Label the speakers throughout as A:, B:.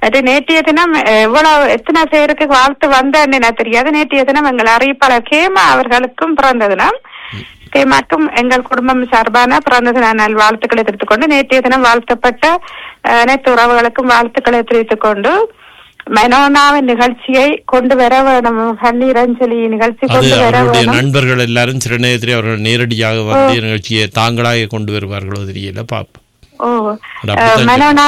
A: அது நேற்றைய தினம் எவ்வளவு எத்தனை பேருக்கு வாழ்த்து வந்தேன்னு எனக்கு தெரியாது நேற்றைய தினம் எங்கள் அறிவிப்பாளர் கேமா அவர்களுக்கும் பிறந்த தினம் கேமாக்கும் எங்கள் குடும்பம் சார்பான பிறந்த தின நல் வாழ்த்துக்களை தெரிவித்துக் கொண்டு நேற்றைய தினம் வாழ்த்தப்பட்ட அஹ், அனைத்து உறவுகளுக்கும் வாழ்த்துக்களை தெரிவித்துக் கொண்டு மெனோனாவின் நிகழ்ச்சியை கொண்டு வர வேணும் கண்ணீர் அஞ்சலி நிகழ்ச்சி
B: அது
A: கொண்டு வர
B: அவருடைய
A: வேணும்
B: நண்பர்கள் எல்லாரும் சில நேரத்தில் அவர்கள் நேரடியாக வந்து நிகழ்ச்சியை தாங்களாக கொண்டு வருவார்களோ தெரியல பாப்போம்
A: ஓ
B: அது அப்படித்தான்
A: மனோனா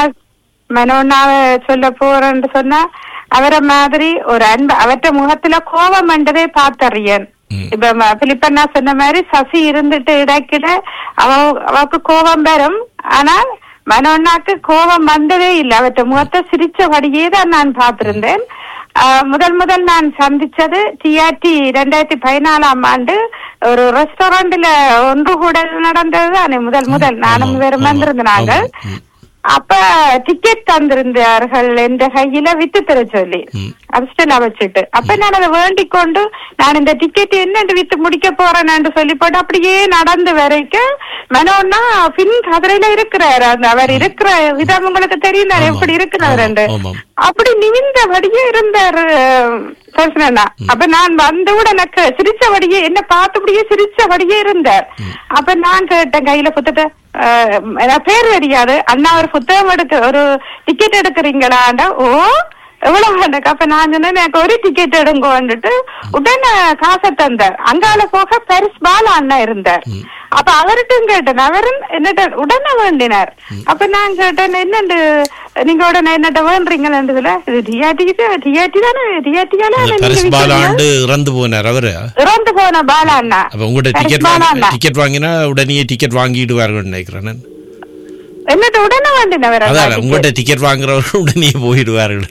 A: மனோனாவை சொல்ல போறேன்னு சொன்னா அவரை மாதிரி ஒரு அன்பு அவற்ற முகத்துல கோபம் என்றதே பார்த்தறியன்
B: ம்.
A: இப்ப ம- பிலிப்பண்ணா சொன்ன மாதிரி சசி இருந்துட்டு இடைக்கிட அவ அவக்கு கோபம் வரும் ஆனால் மனோண்ணாக்கு கோபம் வந்ததே இல்லை அவற்ற முகத்தை சிரிச்சபடியே தான் நான் பார்த்திருந்தேன் ஆஹ் முதல் முதல் நான் சந்திச்சது டிஆர்டி ரெண்டாயிரத்தி பதினாலாம் ஆண்டு ஒரு ரெஸ்டாரண்ட்ல ஒன்று கூட நடந்தது தானே முதல் முதல் நானும்
B: ஆமாம்,
A: வேறு
B: ஆமாம்,
A: வந்திருந்தாங்க
B: ஆமாம், ம்.
A: அப்ப டிக்கெட் தந்திருந்தார்கள் என்ற கையில வித்து தர சொல்லி
B: ம்.
A: அபிஸ்டலா வச்சுட்டு அப்ப நான் அதை வேண்டிக் கொண்டு நான் இந்த டிக்கெட் என்னன்னு வித்து முடிக்க போறேன்னு சொல்லி போட்டு அப்படியே நடந்து வரைக்கும் மனோன்னா பின் கதிரையில இருக்கிறாரு அந்த அவர் இருக்கிற விதம் உங்களுக்கு தெரியும் தானே
B: ஆமாம்,
A: எப்படி இருக்கிறாரு
B: ஆமாம், ஆமாம்.
A: அப்படி நிமிந்தபடியே இருந்தாரு பேசுனா அப்ப நான் வந்தவுடன் எனக்கு சிரிச்சபடியே என்ன பார்த்தபடியே சிரிச்சபடியே இருந்தார் அப்ப நான் கேட்டேன் கையில புத்தகத்தை அஹ், எனக்கு பேர் தெரியாது அண்ணா ஒரு புத்தகம் எடுக்க ஒரு டிக்கெட் எடுக்கிறீங்களாண்டா ஓ எவ்வளவு எனக்கு அப்ப நான் சொன்னேன் எனக்கு ஒரு டிக்கெட் எடுங்கோன்னுட்டு உடனே காசை தந்தார் அங்கால போக பரிஸ் பாலா அண்ணா இருந்தார் அப்ப அவர்கிட்டும் கேட்டேன் அவரும் என்னட்ட உடனே வேண்டினார் அப்ப நான் கேட்டேன் என்னண்டு நீங்க உடனே என்னட்ட வேண்டுறீங்களா இது டிஆர்டி டிஆர்டி தானே டிஆர்டியால
B: அந்த பரிசு பாலாண்டு இறந்து போனார் அவரு
A: இறந்து போன பாலா அண்ணா
B: அப்ப உங்கள்கிட்ட
A: பரிசு
B: டிக்கெட்
A: பாலா அண்ணா
B: டிக்கெட் வாங்கினா உடனே டிக்கெட் வாங்கிடுவார்கள் நினைக்கிறேன் நான்.
A: என்னட்ட உடனே வேண்டினவர் அண்ணா
B: அதான் உங்கள்கிட்ட டிக்கெட் வாங்குறவர்கள் உடனே போயிடுவார்கள்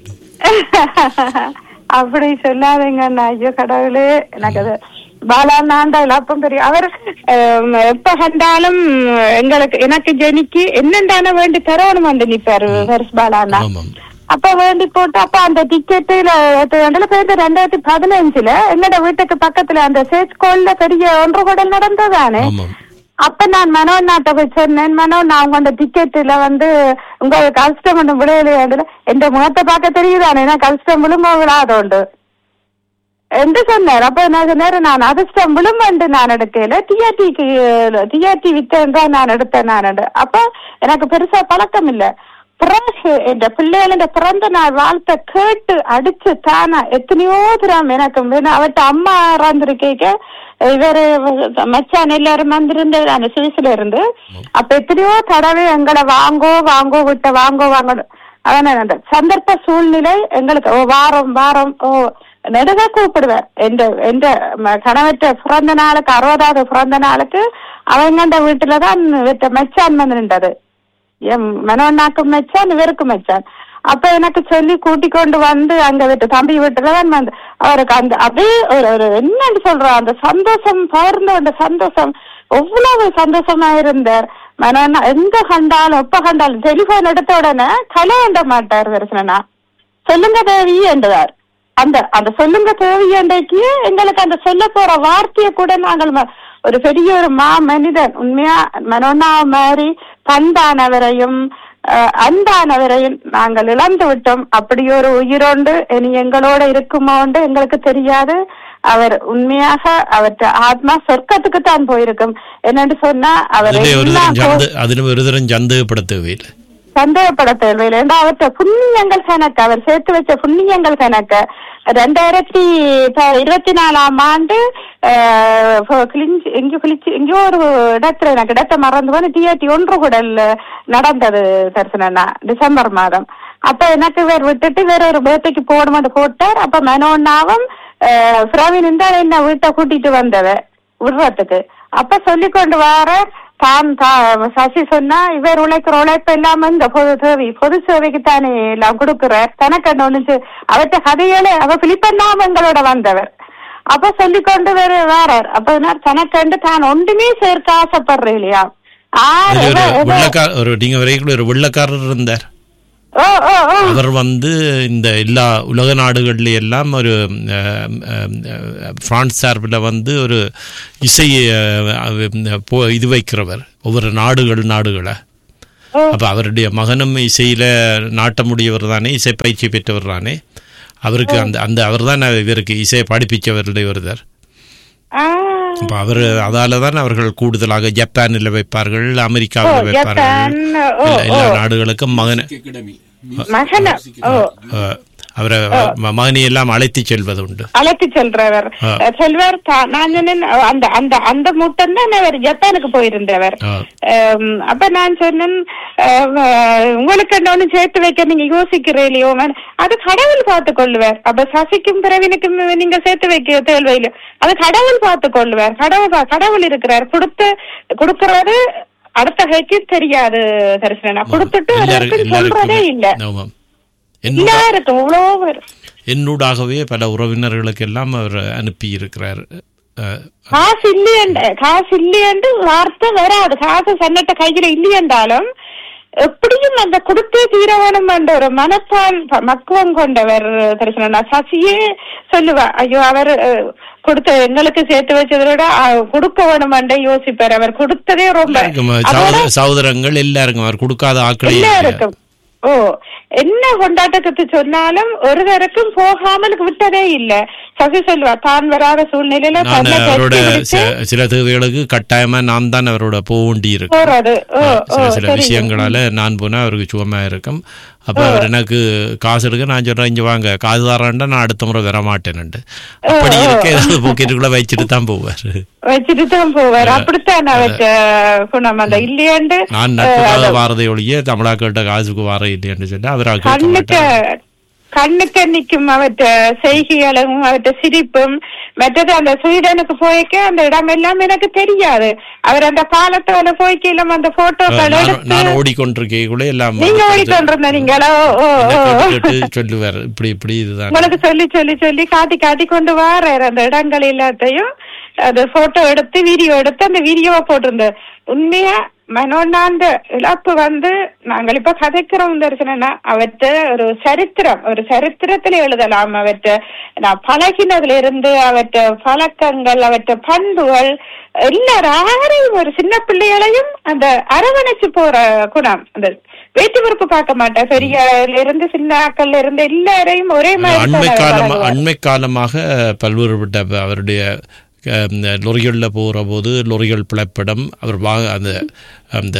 A: அப்படி சொல்லாதீங்க அண்ணா ஐயோ கடவுளே எனக்கு அது பாலாண்ணாண்ட இழப்பம் தெரியும் அவர் அஹ், எப்ப கண்டாலும் எங்களுக்கு எனக்கு ஜெனிக்கு என்னென்ன வேண்டி தரணும் வந்து நிப்பாரு ஹரிஸ் பாலாண்ணா
B: ஆமாம்
A: அப்ப வேண்டி போட்டு அப்ப அந்த டிக்கெட்டுல பேருந்து ரெண்டாயிரத்தி பதினஞ்சுல எங்கட வீட்டுக்கு பக்கத்துல அந்த சேச் கோல்ல பெரிய ஒன்று கூட நடந்ததானே
B: ஆமாம்
A: அப்ப நான் மனோநாட்ட போய் சொன்னேன் மனோ நான் உங்க டிக்கெட்டுல வந்து உங்க கஷ்டம் ஒன்றும் விளையாடு எந்த முகத்தை பார்க்க தெரியுதானே நான் கஷ்டம் விழும்ப விழாதோண்டு என்று சொன்னார் அப்ப நான் சொன்னாரு நான் அதிர்ஷ்டம் விழும்பண்டு நான் எடுக்கல டிஆர்டிக்கு டிஆர்டி வித்தேன் தான் நான் எடுத்தேன் நான் எடு. அப்ப எனக்கு பெருசா பழக்கம் இல்ல பிறகு என்ற பிள்ளைகள பிறந்த நாள் வாழ்த்த கேட்டு அடிச்சு தானா எத்தனையோ தரம் எனக்கு வேணும். அவர்ட்ட அம்மா இறந்துருக்கேக்க இவரு மச்சான் எல்லாரும் வந்திருந்து அந்த சுவிஸ்ல இருந்து அப்ப எத்தனையோ தடவை எங்களை வாங்கோ வாங்கோ விட்ட வாங்கோ வாங்கோ அதான் அந்த சந்தர்ப்ப சூழ்நிலை எங்களுக்கு ஓ வாரம் வாரம் ஓ நெடுக கூப்பிடுவேன் எந்த எந்த ம- கணவற்ற பிறந்த நாளுக்கு அறுபதாவது பிறந்த நாளுக்கு அவங்க வீட்டுலதான் விட்ட மச்சான் வந்து நின்றது என் மனோண்ணாக்கும் மச்சான் இவருக்கும் மச்சான் அப்ப எனக்கு சொல்லி கூட்டி கொண்டு வந்து அங்க விட்டு தம்பி வீட்டுலதான் வந்து அவருக்கு அந்த அப்படியே ஒரு ஒரு என்னன்னு சொல்றோம் அந்த சந்தோஷம் பகிர்ந்த அந்த சந்தோஷம் எவ்வளவு சந்தோஷமா இருந்தார் மனோண்ணா எங்க கண்டாலும் எப்ப கண்டாலும் டெலிபோன் எடுத்த உடனே கலை எண்ட மாட்டார் தரிசனா சொல்லுங்க தேவி என்றார் அந்த அந்த சொல்லுங்க தேவி என்றைக்கு எங்களுக்கு அந்த சொல்ல போற வார்த்தையை கூட நாங்கள் ம- ஒரு பெரிய ஒரு மா மனிதன் உண்மையா மனோண்ணா மாதிரி பண்பானவரையும் அஹ், அன்பானவரையும் நாங்கள் இழந்து விட்டோம் அப்படி ஒரு உயிரோண்டு இனி எங்களோட இருக்குமோண்டு எங்களுக்கு தெரியாது அவர் உண்மையாக அவற்ற ஆத்மா சொர்க்கத்துக்கு தான் போயிருக்கும் என்னன்னு சொன்னா அவர்
B: அதிலே ஒரு
A: எல்லா
B: தரம்
A: கோ-
B: சந்த அதிலும் ஒரு தரம் சந்தேகப்பட தேவையில்லை
A: சந்தேகப்பட தேவையில்லை ஏன்னா அவற்ற புண்ணியங்கள் கணக்கு அவர் சேர்த்து வச்ச புண்ணியங்கள் கணக்கு ரெண்டாயிரத்தி ப- இருபத்தி நாலாம் ஆண்டு அஹ், ஃப- கிளிஞ்சி எங்கேயோ கிழிச்சு எங்கேயோ ஒரு இடத்துல எனக்கு இடத்தை மறந்து போன டிஆர்டி ஒன்று கூடல்ல நடந்தது தரிசனா டிசம்பர் மாதம் அப்ப எனக்கு வேற விட்டுட்டு வேற ஒரு பேர்த்தைக்கு போடுமான்னு போட்டார் அப்ப மனோண்ணாவும் பிரவீன் இந்த என்ன வீட்டை கூட்டிட்டு வந்தவ விடுறதுக்கு அப்ப சொல்லி கொண்டு வர தான் தா- சசி சொன்னா இவர் உழைக்கிற உழைப்பு இல்லாம இந்த பொது சேவை பொது சேவைக்கு தானே எல்லாம் கொடுக்கிறார் தனக்கு ஒண்ணு அவற்ற கதைகளே அவ பிலிப்பண்ணாம எங்களோட வந்தவர் அப்ப சொல்லிக்கொண்டு வேற வேறார் அப்ப நான் தனக்கண்டு தான் ஒன்றுமே சேர்க்க ஆசைப்படுறேன் இல்லையா ஆறு
B: அதில் ஒரு
A: எவ- எவ-
B: வெள்ளக்கார ஒரு நீங்க வரைக்கும் ஒரு வெள்ளக்காரர் இருந்தார்
A: ஓ ஓ ஓ
B: அவர் வந்து இந்த எல்லா உலக நாடுகள்ல எல்லாம் ஒரு அஹ், அஹ், அஹ், பிரான்ஸ் சார்பில் வந்து ஒரு இசை அஹ், அஹ், போ- இது வைக்கிறவர் ஒவ்வொரு நாடுகள் நாடுகளை
A: ஓ.
B: அப்ப அவருடைய மகனும் இசையில நாட்டமுடையவர் தானே இசை பயிற்சி பெற்றவர் தானே அவருக்கு அந்த அந்த அவர் தான் இவருக்கு இசையை படிப்பிச்சவருடைய ஒருத்தர்
A: ஆ,
B: அப்ப அவர் அதால தான் அவர்கள் கூடுதலாக ஜப்பானில் வைப்பார்கள்
A: ஓ,
B: அமெரிக்காவில் வைப்பார்கள்
A: ஜப்பான், ஓ,
B: எல்லா- எல்லா
A: ஓ.
B: நாடுகளுக்கும் மகன
C: அகாடமி
A: மகன ஓ
B: அஹ், அவரை ம- மகனை எல்லாம் அழைத்து செல்வது உண்டு
A: அழைத்து செல்றவர்
B: ஆ.
A: செல்வர் தா- நான் சொன்னேன் அந்த அந்த அந்த மூட்டம் தான் அவர் ஜப்பானுக்கு போயிருந்தவர்
B: ஆ.
A: ஆம், அப்ப நான் சொன்னேன் ஆம், உங்களுக்கு என்ன ஒண்ணு சேர்த்து வைக்க நீங்க யோசிக்கிறீங்களோ அது கடவுள் பார்த்து கொள்ளுவார் அப்ப சசிக்கும் பிறவினுக்கும் நீங்க சேர்த்து வைக்க தேவையில்லை அது கடவுள் பார்த்து கொள்ளுவார் கடவுள் பா- கடவுள் இருக்கிறார் கொடுத்து கொடுக்கறது அடுத்த கைக்கு தெரியாது தரிசனா கொடுத்துட்டு
B: எல்லாருக்கும்
A: அவருக்கு சொல்றதே இல்ல
B: எல்லாருக்கும் ஆமாம். என்னோட
A: எல்லாருக்கும் இவ்வளோ பேர்.
B: என்னூடாகவே பல உறவினர்களுக்கு எல்லாம் அவர் அனுப்பி இருக்கிறார் அஹ்,
A: காசு இல்லையண்ட காசு இல்லையண்டு வார்த்தை வராது காசு சன்னட்ட கையில இல்லையென்றாலும் எப்படியும் அந்த கொடுத்தே தீர வேணும் என்ற ஒரு மனப்பால் மக்குவம் கொண்டவர் தரிசனா சசியே சொல்லுவா ஐயோ அவர் அஹ், கொடுத்த எங்களுக்கு சேர்த்து வச்சதை விட அஹ், கொடுக்க வேணும் என்ற யோசிப்பார் அவர் கொடுத்ததே ரொம்ப
B: எல்லாருக்கும்
A: அதோட
B: சகோதர- சகோதரங்கள் எல்லாருக்கும் அவர் கொடுக்காத ஆக்களே இல்லை.
A: எல்லாருக்கும் ஓ என்ன கொண்டாட்டத்துக்கு சொன்னாலும் ஒருவருக்கும் போகாமல் விட்டதே இல்ல சசி சொல்லுவா தான் வராத சூழ்நிலையில
B: நான்
A: தன்னை
B: அவரோட
A: கட்டி பிடிச்சு
B: ச- சில தேவைகளுக்கு கட்டாயமா நான் தான் அவரோட போக வேண்டி இருக்கு
A: போறது ஓ ஓ
B: சில சில
A: சரி
B: விஷயங்களால நான் போனா அவருக்கு சுகமா இருக்கும் அப்ப அவர் எனக்கு காசு எடுக்க நான் சொல்றேன் இங்க வாங்க காசு தரேன்டா நான் அடுத்த முறை வர மாட்டேன்னுட்டு அப்படி இருக்க ஏதாவது பாக்கெட்டுக்குள்ள வச்சுட்டு தான் போவார்
A: வச்சுட்டு தான் போவார் அப்படித்தான் வச்ச குணம் அந்த இல்லையாண்டு
B: நான் நட்புக்காக வாரதை ஒழிய தமிழாக்கிட்ட காசுக்கு வார இல்லைன்னு சொல்லி அவர் கேட்க
A: கண்ணுக்கு
B: மாட்டார்
A: கண்ணுக்கு நிக்கும் அவற்ற செய்கைகளும் அவற்ற சிரிப்பும் மற்றது அந்த ஸ்வீடனுக்கு போய்க்க அந்த இடம் எல்லாம் எனக்கு தெரியாது அவர் அந்த பாலத்தோட போய்க்க அந்த போட்டோக்கள்
B: நான்
A: எடுத்து
B: நான் ஓடிக்கொண்டிருக்கக்குள்ள எல்லாம்
A: நீங்க ஓடிக்கொண்டிருந்த நீங்களோ ஓ ஓ
B: கேட்டு கேட்டு சொல்லுவார் இப்படி இப்படி இதுதான்
A: உங்களுக்கு சொல்லி சொல்லி சொல்லி காட்டி காட்டி கொண்டு வாராரு அந்த இடங்கள் எல்லாத்தையும் அது போட்டோ எடுத்து வீடியோ எடுத்து அந்த வீடியோவை போட்டிருந்த உண்மையா மனோண்ணாந்த இழப்பு வந்து நாங்கள் இப்ப கதைக்கிறோம் தரிசனா அவற்ற ஒரு சரித்திரம் ஒரு சரித்திரத்துல எழுதலாம் அவற்ற நான் பழகினதுல இருந்து அவற்ற பழக்கங்கள் அவற்ற பண்புகள் எல்லாரும் யாரையும் ஒரு சின்ன பிள்ளைகளையும் அந்த அரவணைச்சு போற குணம் அந்த வேற்று பொறுப்பு பார்க்க மாட்டேன் பெரியல இருந்து சின்ன ஆக்கள்ல இருந்து எல்லாரையும் ஒரே மாதிரி
B: அண்மை
A: தான்
B: காலமா
A: வளருவார்.
B: அண்மை காலமாக பல்வேறுபட்ட ப- அவருடைய அஹ், இந்த லொரிகளில் போகிற போது லொரிகள் பிளப்பிடம் அவர் வா அந்த அந்த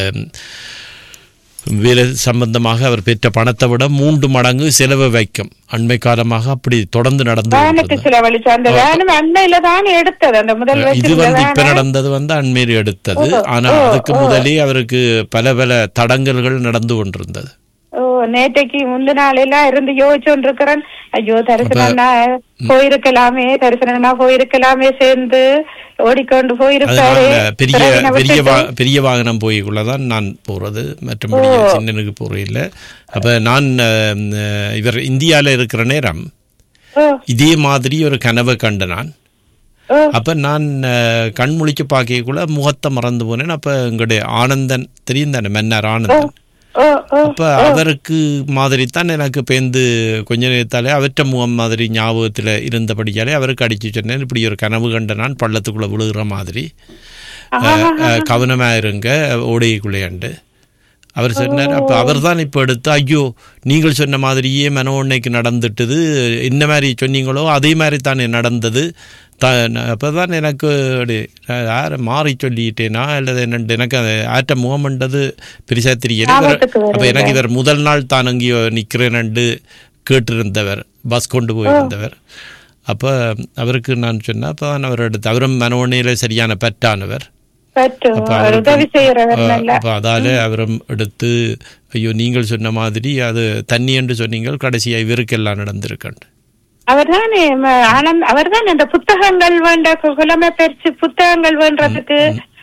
B: வேலை சம்பந்தமாக அவர் பெற்ற பணத்தை விட மூன்று மடங்கு செலவு வைக்கும் அண்மை காலமாக அப்படி தொடர்ந்து நடந்து
A: வேனுக்கு
B: கொண்டிருந்தது.
A: செலவழிச்சு அந்த வேனும் அண்மையில தான் எடுத்தது அந்த முதல்
B: இது
A: வச்சிருந்த
B: வந்து இப்ப
A: வேனை.
B: நடந்தது வந்து அண்மையில் எடுத்தது ஆனா அதுக்கு முதலே அவருக்கு பல பல தடங்கல்கள் நடந்து கொண்டிருந்தது
A: ஓ நேற்றைக்கு முந்து நாள் எல்லாம் இருந்து யோசிச்சுட்டு இருக்கிறேன் ஐயோ தரிசனம்னா போயிருக்கலாமே தரிசனம்னா போயிருக்கலாமே சேர்ந்து ஓடிக்கொண்டு போயிருப்பாரு
B: அதனால பெரிய
A: பிறவினை
B: பெரிய
A: விட்டுட்டு.
B: வா- பெரிய வாகனம் போய்க்குள்ள தான் நான் போறது மற்றபடி சின்னனுக்கு போறதில்ல அப்ப நான் அஹ், அஹ், இவர் இந்தியால இருக்கிற நேரம்
A: ஓ
B: இதே மாதிரி ஒரு கனவை கண்ட நான்
A: ஓ
B: அப்ப நான் அஹ், கண் முழிச்சு பார்க்கக்குள்ள முகத்தை மறந்து போனேன் அப்ப எங்களுடைய ஆனந்தன் தெரியும் தானே மன்னர் ஆனந்தன்
A: ஓ ஓ
B: அப்ப அவருக்கு மாதிரி தான் எனக்கு பேந்து கொஞ்ச நேரத்தாலே அவற்ற முகம் மாதிரி ஞாபகத்துல இருந்தபடியாலே அவருக்கு அடிச்சு சொன்னேன் இப்படி ஒரு கனவு கண்ட நான் பள்ளத்துக்குள்ள விழுகிற மாதிரி அஹ், அஹ், கவனமா இருங்க ஓடைக்குள்ளேண்டு அவர் சொன்னார் அப்ப அவர் தான் இப்ப எடுத்து ஐயோ நீங்கள் சொன்ன மாதிரியே மனோன்னைக்கு நடந்துட்டுது என்ன மாதிரி சொன்னீங்களோ அதே மாதிரி தானே நடந்தது த அப்பதான் எனக்கு அப்படி, நான் யாரை மாறி சொல்லிட்டேனா அல்லது என்னண்டு எனக்கு அது ஆற்ற முகம்ன்றது பெருசா தெரியல இவர்-
A: ஞாபகத்துக்கு வருது.
B: அப்ப எனக்கு இவர் முதல் நாள் தான் அங்கேயோ நிக்கிறேனண்டு கேட்டிருந்தவர் பஸ் கொண்டு போயிருந்தவர் அப்ப அவருக்கு நான் சொன்னேன் அப்ப தான் அவர் எடுத்து அவரும் மனோனையில சரியான பற்றானவர்
A: பற்று
B: அப்ப
A: ஒரு
B: அவருக்கு-
A: உதவி செய்யறவர்
B: அஹ்,
A: நல்ல
B: அப்ப அதால அவரும் எடுத்து ஐயோ நீங்கள் சொன்ன மாதிரி அது தண்ணி என்று சொன்னீங்கள் கடைசியா இவருக்கெல்லாம் நடந்திருக்கண்டு
A: அவர்தான் ஆனந்த் அவர்தான் இந்த புத்தகங்கள் வேண்ட குலமை பெருச்சு புத்தகங்கள் வேண்டதுக்கு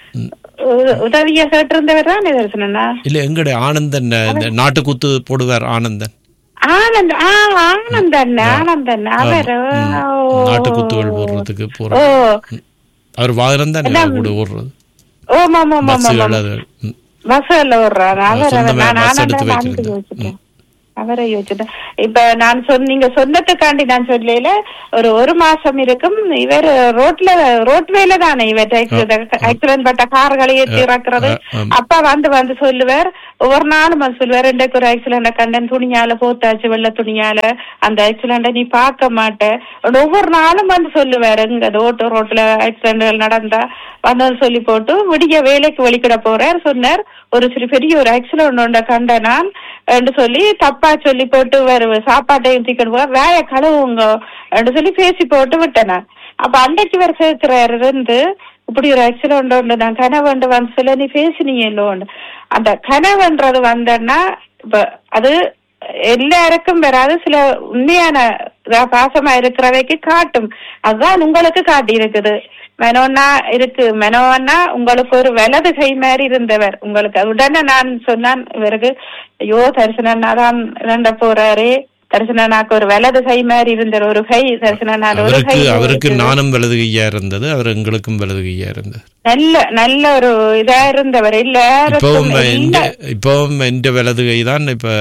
A: உ- உதவிய கேட்டிருந்தவர் தான் தரிசனா
B: இல்ல எங்கடைய ஆனந்தன் இந்த நாட்டுக்குத்து போடுவார் ஆனந்தன்
A: ஆனந்த் ஆ ஆனந்தன் ஆனந்தன் அவர்
B: ம்.
A: ஓ.
B: நாட்டுக்குத்துகள் போடுறதுக்கு
A: ஓ
B: போற அவர் வாகனம் தான் கூட ஓடுறது
A: ஓம் ஆமா ஆமா
B: பஸ்ஸுகள் அது ம்.
A: பஸ்ல விடுறாரு அவர் அவர்
B: சொந்தமா
A: நான்
B: bus எடுத்து
A: ஆனந்தன்
B: வைக்கிறது.
A: யோசிச்சேன் அவரை யோசிச்சுட்டேன் இப்ப நான் சொன்ன நீங்க சொன்னதுக்காண்டி நான் சொல்லல ஒரு ஒரு மாசம் இருக்கும் இவர் ரோட்ல ரோட்வேல தானே இவர் ஆக்சிடென்ட் பட்ட கார்களை ஏற்றி இறக்குறது
B: ஆ, ஆ.
A: அப்பா வந்து வந்து சொல்லுவார் ஒவ்வொரு நாளும் அது சொல்லுவார் ரெண்டுக்கு ஒரு ஆக்சிடென்ட கண்டன் துணியால போத்தாச்சு வெள்ள துணியால அந்த ஆக்சிடென்ட நீ பார்க்க மாட்ட அப்படி ஒவ்வொரு நாளும் வந்து சொல்லுவாரு இங்க அது ஓட்டோ ரோட்ல ஆக்சிடென்ட்கள் நடந்தா வந்து சொல்லி போட்டு விடிய வேலைக்கு வெளிக்கிட போறார் சொன்னார் ஒரு சிறு பெரிய ஒரு ஆக்சிடென்ட் ஒன்றை கண்ட நான் என்று சொல்லி தப்பா சொல்லி போட்டு வேற சாப்பாட்டையும் தூக்கிட்டு போவார் வேய கழுவுங்க என்று சொல்லி பேசி போட்டு விட்டேன் நான் அப்ப அன்னைக்கு வேற கேட்கிறாரு இருந்து இப்படி ஒரு ஆக்சிடென்ட் உண்டு நான் கனவுண்டு வந்து சொல்ல நீ பேசினீங்களோன்னு அந்த கனவுன்றது வந்தேன்னா இப்ப அது எல்லாருக்கும் வராது சில உண்மையான இதா பாசமா இருக்கிறவைக்கு காட்டும் அதுதான் உங்களுக்கு காட்டி இருக்குது மெனோன்னா இருக்கு மெனோன்னா உங்களுக்கு ஒரு வலது கை மாதிரி இருந்தவர் உங்களுக்கு உடனே நான் சொன்னான் இவருக்கு ஐயோ தரிசனன்னா தான் இறந்த போறாரே தரிசனனாக்கு ஒரு வலது கை மாதிரி இருந்த ஒரு கை தரிசனனா ஒரு கை
B: அவருக்கு அவருக்கு நானும் வலது கையா இருந்தது அவர் எங்களுக்கும் வலது கையா இருந்தது
A: நல்ல நல்ல ஒரு இதா இருந்தவர் இல்ல
B: இப்பவும் எந்த இப்பவும் எந்த வலது கை தான் இப்ப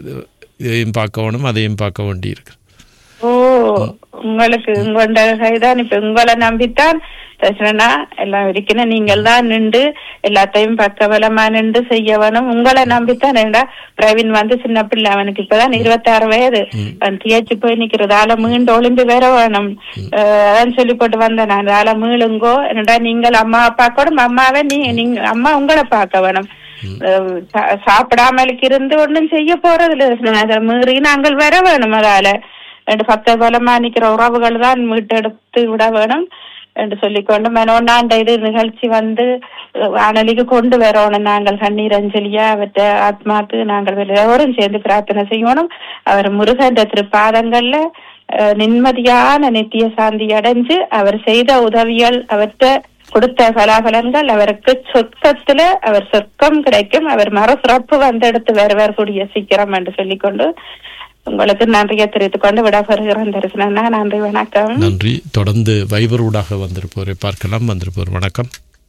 B: இதையும் பார்க்கணும் அதையும் பார்க்க வேண்டி இருக்கு
A: ஓ உங்களுக்கு உங்களோட கைதான் இப்ப உங்களை நம்பித்தான் தர்சனா எல்லாம் இருக்கணும் நீங்கள் தான் நின்று எல்லாத்தையும் பக்கபலமா நின்று செய்ய வேணும் உங்களை நம்பித்தான் ஏண்டா பிரவீன் வந்து சின்ன பிள்ளை அவனுக்கு இப்பதான் இருபத்தி ஆறு வயது அவன் தியச்சு போய் நிக்கிறது ஆள மீண்டு ஒளிம்பு வேற வேணும் அஹ் அதான் சொல்லி போட்டு வந்தேன் நான் ஆள மீளுங்கோ என்னடா நீங்கள் அம்மா அப்பா கூட அம்மாவை நீ நீங்க அம்மா உங்களை பார்க்க வேணும் அஹ் சா- சாப்பிடாமலுக்கு இருந்து ஒண்ணும் செய்ய போறது இல்ல அதை மீறி நாங்கள் வர வேணும் அதால ரெண்டு பக்க பலமா நிக்கிற உறவுகள் தான் மீட்டெடுத்து விட வேணும் என்று சொல்லிக்கொண்டு மனோண்ணாண்ட இது நிகழ்ச்சி வந்து அஹ், வானொலிக்கு கொண்டு வரணும் நாங்கள் கண்ணீர் அஞ்சலியா அவற்ற ஆத்மாக்கு நாங்கள் எல்லோரும் சேர்ந்து பிரார்த்தனை செய்யணும் அவர் முருகன் திருப்பாதங்கள்ல அஹ், நிம்மதியான நித்திய சாந்தி அடைஞ்சு அவர் செய்த உதவிகள் அவற்றை கொடுத்த பலாபலன்கள் அவருக்கு சொர்க்கத்துல அவர் சொர்க்கம் கிடைக்கும் அவர் மறுசிறப்பு வந்தெடுத்து வருவார் கூடிய சீக்கிரம் என்று சொல்லிக்கொண்டு உங்களுக்கு நன்றியை தெரிவித்துக் கொண்டு விடப்பெறுகிறேன் தரிசனா நன்றி வணக்கம்
B: நன்றி தொடர்ந்து வைபர் ஊடாக வந்திருப்போரை பார்க்கலாம் வந்திருப்போர் வணக்கம்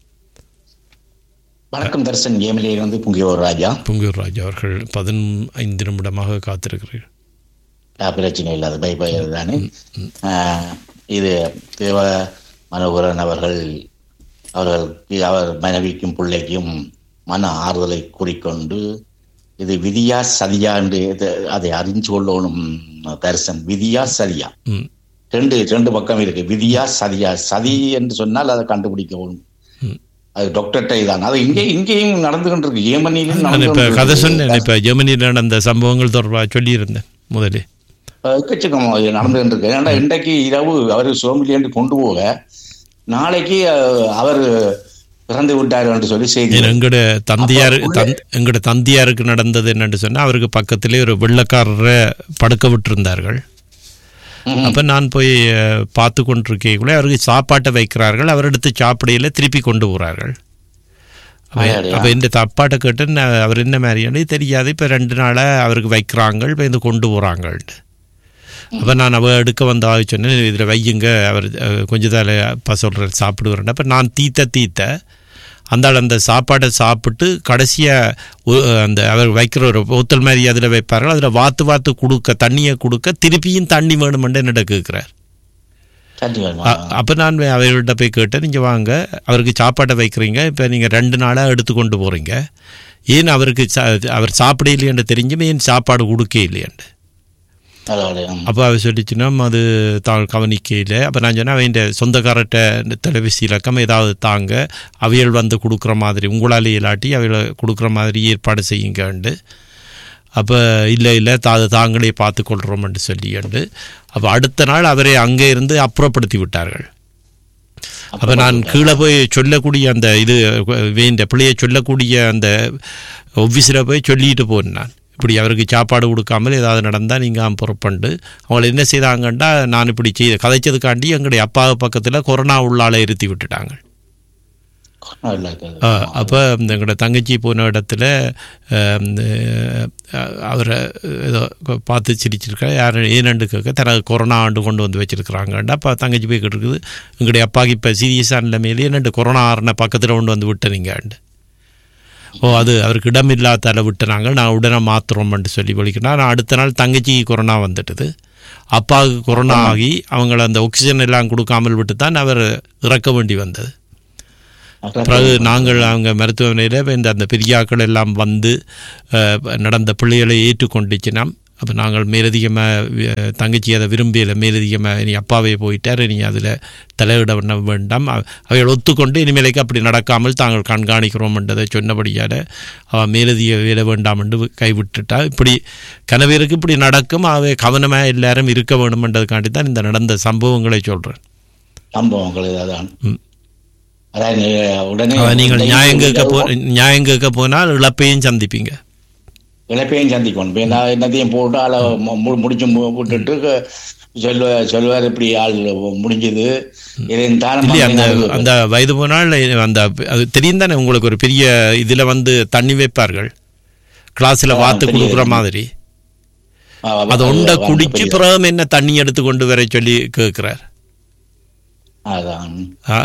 C: வணக்கம் தர்சன் ஏமிலிருந்து புங்கியோர் ராஜா
B: புங்கூர் ராஜா அவர்கள் பதினைந்து நிமிடமாக காத்திருக்கிறீர்கள்
C: ஆ, பிரச்சனை இல்லாத பை பை தானே ஆஹ், இது தேவ மனோகரன் அவர்கள் அவர்களுக்கு அவர் மனைவிக்கும் பிள்ளைக்கும் மன ஆறுதலை கூறிக்கொண்டு இது விதியா சதியா என்று இது- அதை அறிஞ்சு கொள்ளணும் தரிசன் விதியா சதியா
B: ம்
C: ரெண்டு ரெண்டு பக்கம் இருக்கு விதியா சதியா சதி என்று சொன்னால் அதை கண்டுபிடிக்கவும்
B: ம்.
C: அது டாக்டர்டை தான் அது இங்கே இங்கேயும் நடந்து கொண்டிருக்கு ஏமனிலும்
B: நான்
C: நடந்து
B: இப்ப கதை
C: கொண்டிருக்கு.
B: சொன்னேன் இப்ப ஜெர்மனியில் நடந்த சம்பவங்கள் தொடர்பாக சொல்லியிருந்தேன் முதலே
C: எக்கச்சக்கம் நடந்துகிட்டு இருக்கு ஏன்னா இன்றைக்கு இரவு அவர் சோம்பிலியாண்டு கொண்டு போக நாளைக்கு அஹ், அவர் இறந்து விட்டார் என்று சொல்லி செய்தி
B: ஏன்னா, எங்கட தந்தையார் தந் எங்கட தந்தையாருக்கு நடந்தது என்னன்னு சொன்னா அவருக்கு பக்கத்திலே ஒரு வெள்ளக்காரரை படுக்க விட்டிருந்தார்கள்
C: ம்ஹும்.
B: அப்ப நான் போய் அஹ், பார்த்து கொண்டிருக்கைக்குள்ளே அவருக்கு சாப்பாட்டை வைக்கிறார்கள் அவர் எடுத்து சாப்பிடையில திருப்பி கொண்டு போறார்கள் அப்ப-
C: அடடா.
B: அப்ப இந்த தப்பாட்டை கேட்டு நான் அவர் என்ன மாதிரியானு தெரியாது இப்ப ரெண்டு நாளா அவருக்கு வைக்கிறாங்க இப்ப இந்த கொண்டு போறாங்கன்ட்டு அப்ப நான் அவ எடுக்க வந்த ஆள் சொன்னேன் இதுல வையுங்க அவர் அஹ், கொஞ்ச தால அப்பா சொல்ற சாப்பிடுவார் அப்ப நான் தீத்த தீத்த அந்த ஆள் அந்த சாப்பாடை சாப்பிட்டு கடைசியா ஒ- அந்த அவர் வைக்கிற ஒரு ஊத்தல் மாதிரி அதில் வைப்பார்கள் அதில் வாத்து வாத்து கொடுக்க தண்ணியை கொடுக்க திருப்பியும் தண்ணி வேணுமென்று என்னிட கேட்குறார்
C: தண்ணி வேணுமா?
B: அப்போ நான் அவர்கள்ட்ட போய் கேட்டேன் நீங்கள் வாங்க அவருக்கு சாப்பாட்டை வைக்கிறீங்க இப்போ நீங்கள் ரெண்டு நாளாக எடுத்து கொண்டு போகிறீங்க ஏன் அவருக்கு சா- அவர் சாப்பிட இல்லையென்று தெரிஞ்சும் ஏன் சாப்பாடு கொடுக்க இல்லையண்டு
C: அதோட, ம்.
B: அப்போ அவர் சொல்லிச்சுன்னா அது தான் கவனிக்கையில் அப்போ நான் சொன்னேன் அவன் சொந்தக்காரர்கிட்ட இந்த தொலைபேசி இலக்கம் ஏதாவது தாங்க அவைகள் வந்து கொடுக்குற மாதிரி உங்களால் இல்லாட்டி அவைகளை கொடுக்குற மாதிரி ஏற்பாடு செய்யுங்கண்டு அப்போ இல்லை இல்லை தா தாங்களே பார்த்துக்கொள்கிறோம்னு சொல்லியண்டு அப்போ அடுத்த நாள் அவரை அங்கே இருந்து அப்புறப்படுத்தி விட்டார்கள் அப்போ நான் கீழே போய் சொல்லக்கூடிய அந்த இது வேண்ட பிள்ளையை சொல்லக்கூடிய அந்த ஆஃபீஸில் போய் சொல்லிட்டு போனேன் நான் இப்படி அவருக்கு சாப்பாடு கொடுக்காமல் ஏதாவது நடந்தால் நீங்கள் பொறுப்பண்டு அவங்கள என்ன செய்தாங்கன்னா நான் இப்படி செய்த கதைச்சதுக்காண்டி எங்களுடைய அப்பா பக்கத்தில் கொரோனா உள்ளால இருத்தி விட்டுட்டாங்க
C: கொரோனா இல்ல இருக்குது.
B: அப்போ எங்களோட தங்கச்சி போன இடத்துல ஆம், அஹ், அவரை ஏதோ பார்த்து சிரிச்சிருக்கா யார் ஏனண்டு கேட்க தனக்கு கொரோனா ஆண்டு கொண்டு வந்து வச்சிருக்கிறாங்கண்டா அப்போ தங்கச்சி போய் இருக்குது எங்களுடைய அப்பாவுக்கு இப்போ சீரியஸான நிலைமையிலே என்னண்டு கொரோனா ஆறுன பக்கத்தில் கொண்டு வந்து விட்டனீங்கண்டு ஓ அது அவருக்கு இடம் இல்லாதால விட்டுனாங்க நான் உடனே மாத்துறோம்னு சொல்லி வலிக்கணும் நான் அடுத்த நாள் தங்கச்சிக்கு கொரோனா வந்துட்டுது அப்பாவுக்கு கொரோனா ஆகி அவங்கள அந்த ஆக்சிஜன் எல்லாம் கொடுக்காமல் விட்டு தான் அவர் இறக்க வேண்டி வந்தது பிறகு நாங்கள் அவங்க மருத்துவமனையில் இந்த அந்த பெரியாக்கள் எல்லாம் வந்து அஹ், நடந்த பிள்ளைகளை ஏற்றுக்கொண்டுச்சுனா அப்போ நாங்கள் மேலதிகமாக தங்கச்சி அதை விரும்பியல மேலதிகமாக இனி அப்பாவே போயிட்டார் இனி அதில் தலையிட பண்ண வேண்டாம் அவ- அவைகள் ஒத்துக்கொண்டு இனிமேலைக்கு அப்படி நடக்காமல் தாங்கள் கண்காணிக்கிறோம் என்றதை சொன்னபடியால் அவள் மேலதிக வேலை வேண்டாம் என்று கைவிட்டுட்டா இப்படி கனவேருக்கு இப்படி நடக்கும் அவை கவனமாக எல்லாரும் இருக்க வேணுமென்றதுக்காண்டி தான் இந்த நடந்த சம்பவங்களை சொல்கிறேன்
C: சம்பவங்கள் அதான்
B: ம்.
C: அதான் நீ உடனே
B: அவ நீங்கள் நியாயம் கேட்க போ நியாயம் கேட்க போனால் இழப்பையும் சந்திப்பீங்க
C: இழப்பையும் சந்திக்கணும் இப்போ நான் என்னத்தையும் போட்டு ஆளை மு- மு- முடிச்சு மு- விட்டுட்டு சொல்லுவ சொல்லுவார் இப்படி ஆள் முடிஞ்சது இதையும் தானம்
B: இல்லையா அந்த
C: பண்ணினாரு.
B: அந்த வயது போனால் அந்த அது தெரியும் தானே உங்களுக்கு ஒரு பெரிய இதில் வந்து தண்ணி வைப்பார்கள் கிளாஸில்
C: ஆ,
B: வாத்து
C: தெரியும்.
B: கொடுக்குற மாதிரி
C: ஆ,
B: அதை
C: அது
B: உண்டை
C: வந்து
B: குடிச்சு
C: பெரிய-
B: பிறகு என்ன தண்ணி எடுத்து கொண்டு வர சொல்லி கேட்குறார்
C: அதான்
B: ஆ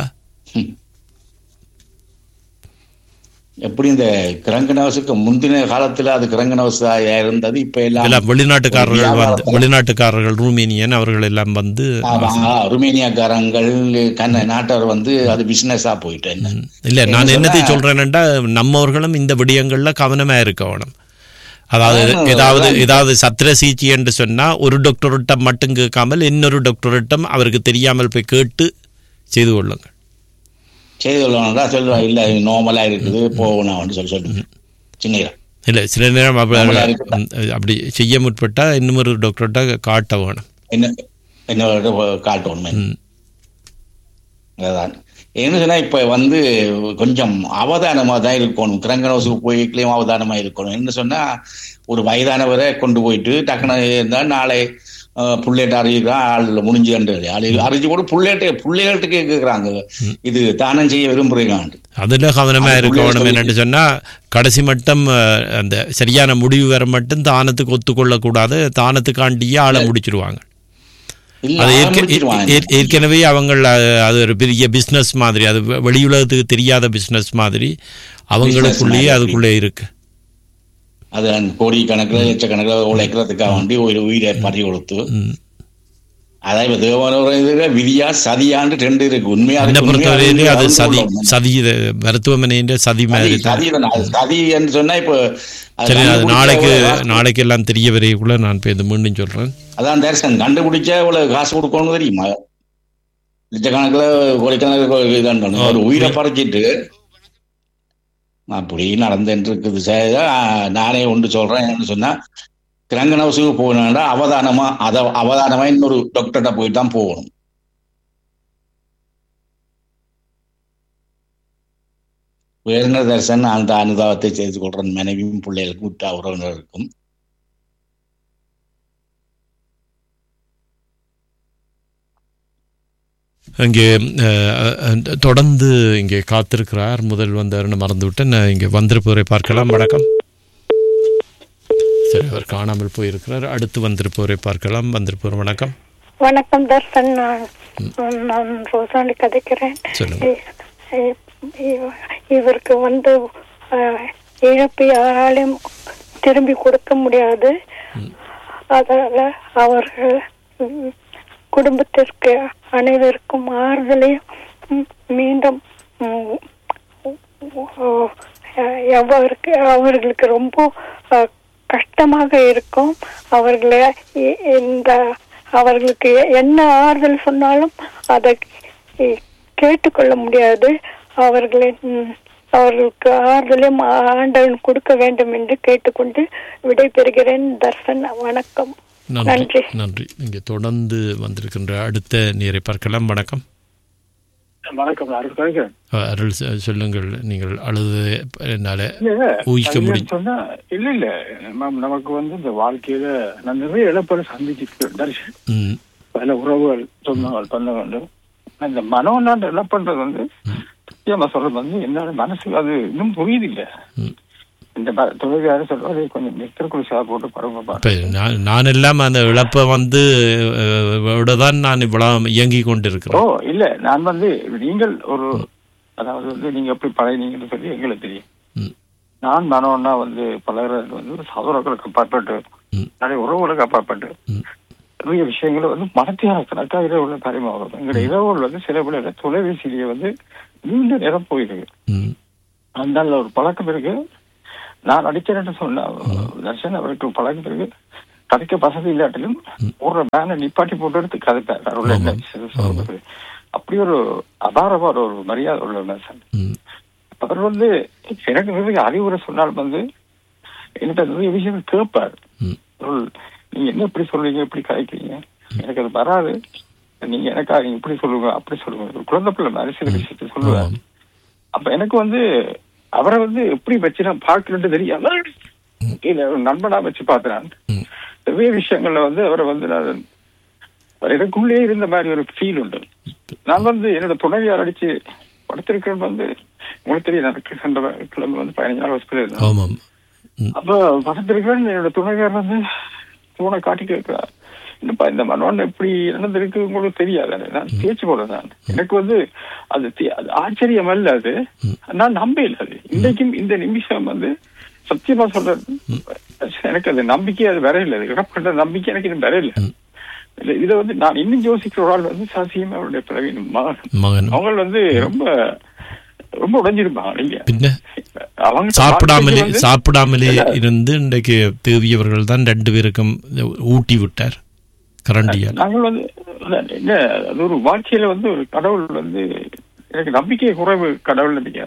C: எப்படி இந்த கிரங்கு நவசுக்கு முந்தின காலத்துல அது கிரங்கு நவசா இருந்தது இப்ப எல்லாம்
B: எல்லாம் வெளிநாட்டுக்காரர்கள் வந்து
C: வியாபாரத்துல-
B: வெளிநாட்டுக்காரர்கள் ரூமேனியன் அவர்கள் எல்லாம் வந்து
C: ஆமா, ஆ, ருமேனியாக்காரங்கள் கண்ண நாட்டவர் வந்து அது பிசினஸா போயிட்டு என்ன
B: இல்லை நான்
C: என்ன
B: என்னத்தை
C: சொன்னா-
B: சொல்றேன்னா நம்மவர்களும் இந்த விடயங்கள்ல கவனமா இருக்க வேணும் அதாவது
C: ஆமா,
B: ஏதாவது
C: அதான்.
B: ஏதாவது சத்திர சிகிச்சை என்று சொன்னா ஒரு டாக்டர்கிட்ட மட்டும் கேட்காமல் இன்னொரு டாக்டர்கிட்டம் அவருக்கு தெரியாமல் போய் கேட்டு செய்து கொள்ளுங்கள்
C: செய்தி சொல்லணும்டா சொல்லுவான் இல்ல நார்மலா இருக்குது போகணும் சொல்லி சொல்லுங்க சின்ன
B: இல்லை சில நேரம் அப்ப-
C: நம்மளா இருக்கட்டும்.
B: ம், அப்படி செய்ய முற்பட்டா இன்னொரு டாக்டர்கிட்ட காட்ட வேணும்
C: என்ன என்ன காட்டணும்
B: ம்.
C: அதான் என்ன சொன்னா இப்ப வந்து கொஞ்சம் அவதானமா தான் இருக்கணும் கிரங்கனோசுக்கு போய்க்கலையும் அவதானமா இருக்கணும் என்ன சொன்னா ஒரு வயதானவரை கொண்டு போயிட்டு டக்குனு இருந்தா நாளை புள்ளேட்ட அறிவிக்கிறான் ஆள் முடிஞ்சு அறிஞ்சு கூட புள்ளேட்ட பிள்ளைகள்கிட்ட கேட்குறாங்க இது தானம் செய்ய விரும்புறீங்க
B: அதுல கவனமா
C: அது
B: இருக்க
C: உள்ளே
B: வேணும்
C: சொல்லி-
B: என்னன்னு சொன்னா கடைசி மட்டும் அஹ், அந்த சரியான முடிவு வர மட்டும் தானத்துக்கு ஒத்துக்கொள்ளக்கூடாது தானத்துக்காண்டியே ஆளை முடிச்சிருவாங்க
C: இல்ல
B: அது
C: அவன்
B: ஏற்க-
C: முடிச்சிருவான்.
B: ஏற்- ஏற்கனவே அவங்க அது ஒரு பெரிய பிஸ்னஸ் மாதிரி அது வெ- வெளியுலகத்துக்கு தெரியாத பிஸ்னஸ் மாதிரி அவங்களுக்குள்ளேயே
C: மாதிரி.
B: அதுக்குள்ளே இருக்கு
C: அது கோடி கணக்கில் லட்சக்கணக்கில் உழைக்கிறதுக்காக வேண்டி ஒரு உயிரை பறி கொடுத்து
B: ம்.
C: அதான் இப்ப தேவனோட இதுல விதியா சதியான்னு ரெண்டு இருக்கு உண்மையா
B: என்னை
C: இருக்கு, உண்மையா
B: பொறுத்தவரையிலே
C: இருக்கு,
B: அது
C: அறிந்து
B: சதி
C: கொள்ளணும்.
B: சதி இது மருத்துவமனையின் சதி
C: சதி
B: மாதிரி தான்
C: சதி தான். அது சதி என்று சொன்னா இப்ப அது
B: சரி அது
C: கண்டுபிடிச்ச
B: நாளைக்கு
C: இவ்வளவு காசு-
B: நாளைக்கு எல்லாம் தெரிய வரைக்குள்ள நான் இப்போ இது மீண்டும் சொல்றேன்
C: அதான் தரிசனம் கண்டுபிடிச்சா இவ்வளவு காசு கொடுக்கணும் தெரியுமா லட்சக்கணக்கில் கோடிக்கணக்கில் இதான் பண்ணணும். ஒரு உயிரை பறிச்சிட்டு அப்படி நடந்துட்டு இருக்குது சரி, ஆ, நானே ஒன்று சொல்றேன் என்ன சொன்னா கிரங்கன் ஹவுஸுக்கு போகணும்னா அவதானமா அத அவதானமா இன்னொரு டாக்டர்கிட்ட போயிட்டு தான் போகணும் உயர்ந்த தரிசன் அந்த அனுதாபத்தை செய்து கொள்றேன் மனைவியும் பிள்ளைகளுக்கும் உற்ற உறவினருக்கும்
B: இங்கே அஹ், அஹ், தொடர்ந்து இங்கே காத்திருக்கிறார் முதல் வந்தார்னு மறந்துவிட்டேன் நான் இங்கே வந்திருப்பவரை பார்க்கலாம் வணக்கம் சரி அவர் காணாமல் போயிருக்கிறார் அடுத்து வந்திருப்பவரை பார்க்கலாம் வந்திருப்பவர் வணக்கம்
D: வணக்கம் தர்சன் நான் நான் ரோசாண்டி கதைக்கிறேன்
B: சொல்லுங்க.
D: இ- இ- இ- இவருக்கு வந்து அஹ், இழப்பு யாராலையும் திரும்பி கொடுக்க முடியாது அதனால அவர்கள் ம், குடும்பத்திற்கு அனைவருக்கும் ஆறுதலையும் ம், மீண்டும் ம், ஓ- அஹ், எவருக்கு அவர்களுக்கு ரொம்ப அஹ், கஷ்டமாக இருக்கும் அவர்களை இ- இந்த அவர்களுக்கு என்ன ஆறுதல் சொன்னாலும் அதை இ- கேட்டுக்கொள்ள முடியாது அவர்களை ம், அவர்களுக்கு ஆறுதலையும் ஆண்டவன் கொடுக்க வேண்டும் என்று கேட்டுக்கொண்டு விடைபெறுகிறேன் தர்சன் வணக்கம்
B: நன்றி
D: நன்றி
B: நன்றி இங்கே தொடர்ந்து வந்திருக்கின்ற அடுத்த நேரை பார்க்கலாம் வணக்கம்
E: வணக்கம் நான் அருள் கலைக்கிறேன்.
B: அஹ், அருள் சொ- சொல்லுங்கள் நீங்கள் அழுது என்னால
E: இல்ல,
B: ஊகிக்க
E: சரியா
B: முடியும்
E: சொன்னா, இல்ல இல்ல மேம் நமக்கு வந்து இந்த வாழ்க்கையில நான் நிறைய இழப்புகளை சந்திச்சிருக்கேன் தரிசனம்
B: ம்
E: பல உறவுகள் சொந்தங்கள் பந்தங்கள் இந்த மனோன்னாண்டு என்ன பண்றது வந்து சத்தியமா சொல்றது வந்து என்னோட மனசுக்கு அது இன்னும் புரியுது இல்ல
B: ம்.
E: இந்த ப- துணைவியார சொல்றது கொஞ்சம் நெத்திற்குள் சா போட்டு பரவ
B: இப்போ நான் நான் எல்லாம் அந்த இழப்பை வந்து அஹ், விட தான் நான் இவ்வளவு இயங்கி
E: ஓ
B: கொண்டிருக்கிறேன்
E: இல்ல நான் வந்து நீங்கள் ஒரு அதாவது வந்து நீங்க எப்படி பழகினீங்கன்னு சொல்லி எங்களுக்கு தெரியும்
B: ம்.
E: நான் மனோன்னா வந்து பழகிறது வந்து ஒரு சகோதரர்களுக்கு அப்பாற்பட்டு
B: ம்.
E: நிறைய உறவுகளுக்கு அப்பாற்பட்டு
B: ம்.
E: நிறைய விஷயங்களை வந்து மனத்தியான கணக்கா இரவுல பரிமாறும் எங்களுடைய இரவுகள் வந்து சில பிள்ளைகள் தொலைபேசியிலேயே வந்து நீண்ட நேரம் போயிருக்கு
B: ம்
E: அந்த ஒரு பழக்கம் இருக்கு நான் அடிச்சேன்னு சொன்ன தர்ஷன் அவருக்கு ஒரு பழக்கம் இருக்கு கதைக்க வசதி இல்லாட்டிலும் ஒரு பேனை நிப்பாட்டி போட்டு எடுத்து கதைப்பார் அவரோட என்ன விஷயம் சொல்றது அப்படி ஒரு அபாரமான ஒரு மரியாதை உள்ள மனுஷன்
B: ம்
E: அவர் வந்து எனக்கு நிறைய அறிவுரை சொன்னால் வந்து என்கிட்ட நிறைய விஷயங்கள் கேட்பார்
B: ம்.
E: ஒரு, நீங்க என்ன இப்படி சொல்றீங்க இப்படி கதைக்கிறீங்க எனக்கு அது வராது நீங்க எனக்கா நீங்க இப்படி சொல்லுங்க அப்படி சொல்லுங்க ஒரு குழந்தை பிள்ளை மாதிரி சில விஷயத்தை சொல்லுவார்
B: ஆமாம்.
E: அப்ப எனக்கு வந்து அவரை வந்து எப்படி வச்சு நான் பார்க்கணும்னு தெரியாம இல்ல ஒரு நண்பனா வச்சு பார்த்தேன்
B: ம்.
E: நிறைய விஷயங்கள்ல வந்து அவரை வந்து நான் அவர் எனக்குள்ளே இருந்த மாதிரி ஒரு ஃபீல் உண்டு நான் வந்து என்னோட துணைவியார் அடிச்சு படுத்திருக்கிறேன் வந்து உங்களுக்கு தெரியும் எனக்கு சென்ற கிழமை வந்து பதினஞ்சு நாள் ஹாஸ்பிட்டல் இருந்தேன்
B: ஆமாம் ம்
E: அப்ப படுத்திருக்கிறேன் என்னோட துணைவியார் வந்து போனை காட்டி கேட்கிறார் என்னப்பா இந்த மனோன் எப்படி நடந்திருக்கு உங்களுக்கு தெரியாது நான் தேய்ச்சி போடுறேன் நான் எனக்கு வந்து அது தி- அது ஆச்சரியம் அல்ல அது நான் நம்பல அது இன்னைக்கும் இந்த நிமிஷம் வந்து சத்தியமா சொல்றேன் எனக்கு அது நம்பிக்கை அது வரையில அது இழப்பட்ட நம்பிக்கை எனக்கு இது வரையில இல்ல, இதை வந்து நான் இன்னும் யோசிக்கிற ஒரு ஆள் வந்து சாசியம் அவருடைய பிரவீன் மகன்
B: மகன்
E: அவங்க வந்து ரொம்ப ரொம்ப உடைஞ்சிருப்பாங்க நீங்க
B: பின்ன
E: அவங்க
B: சாப்பிடாமலே
E: வாழ்க்கைக்கு வந்து-
B: சாப்பிடாமலே இருந்து இன்றைக்கு தேவியவர்கள் தான் ரெண்டு பேருக்கும் ஊட்டி விட்டார் கரண்டியால்
E: நாங்கள் வந்து அதான் என்ன அது ஒரு வாழ்க்கையில வந்து ஒரு கடவுள் வந்து எனக்கு நம்பிக்கை குறைவு கடவுள் நம்பிக்கை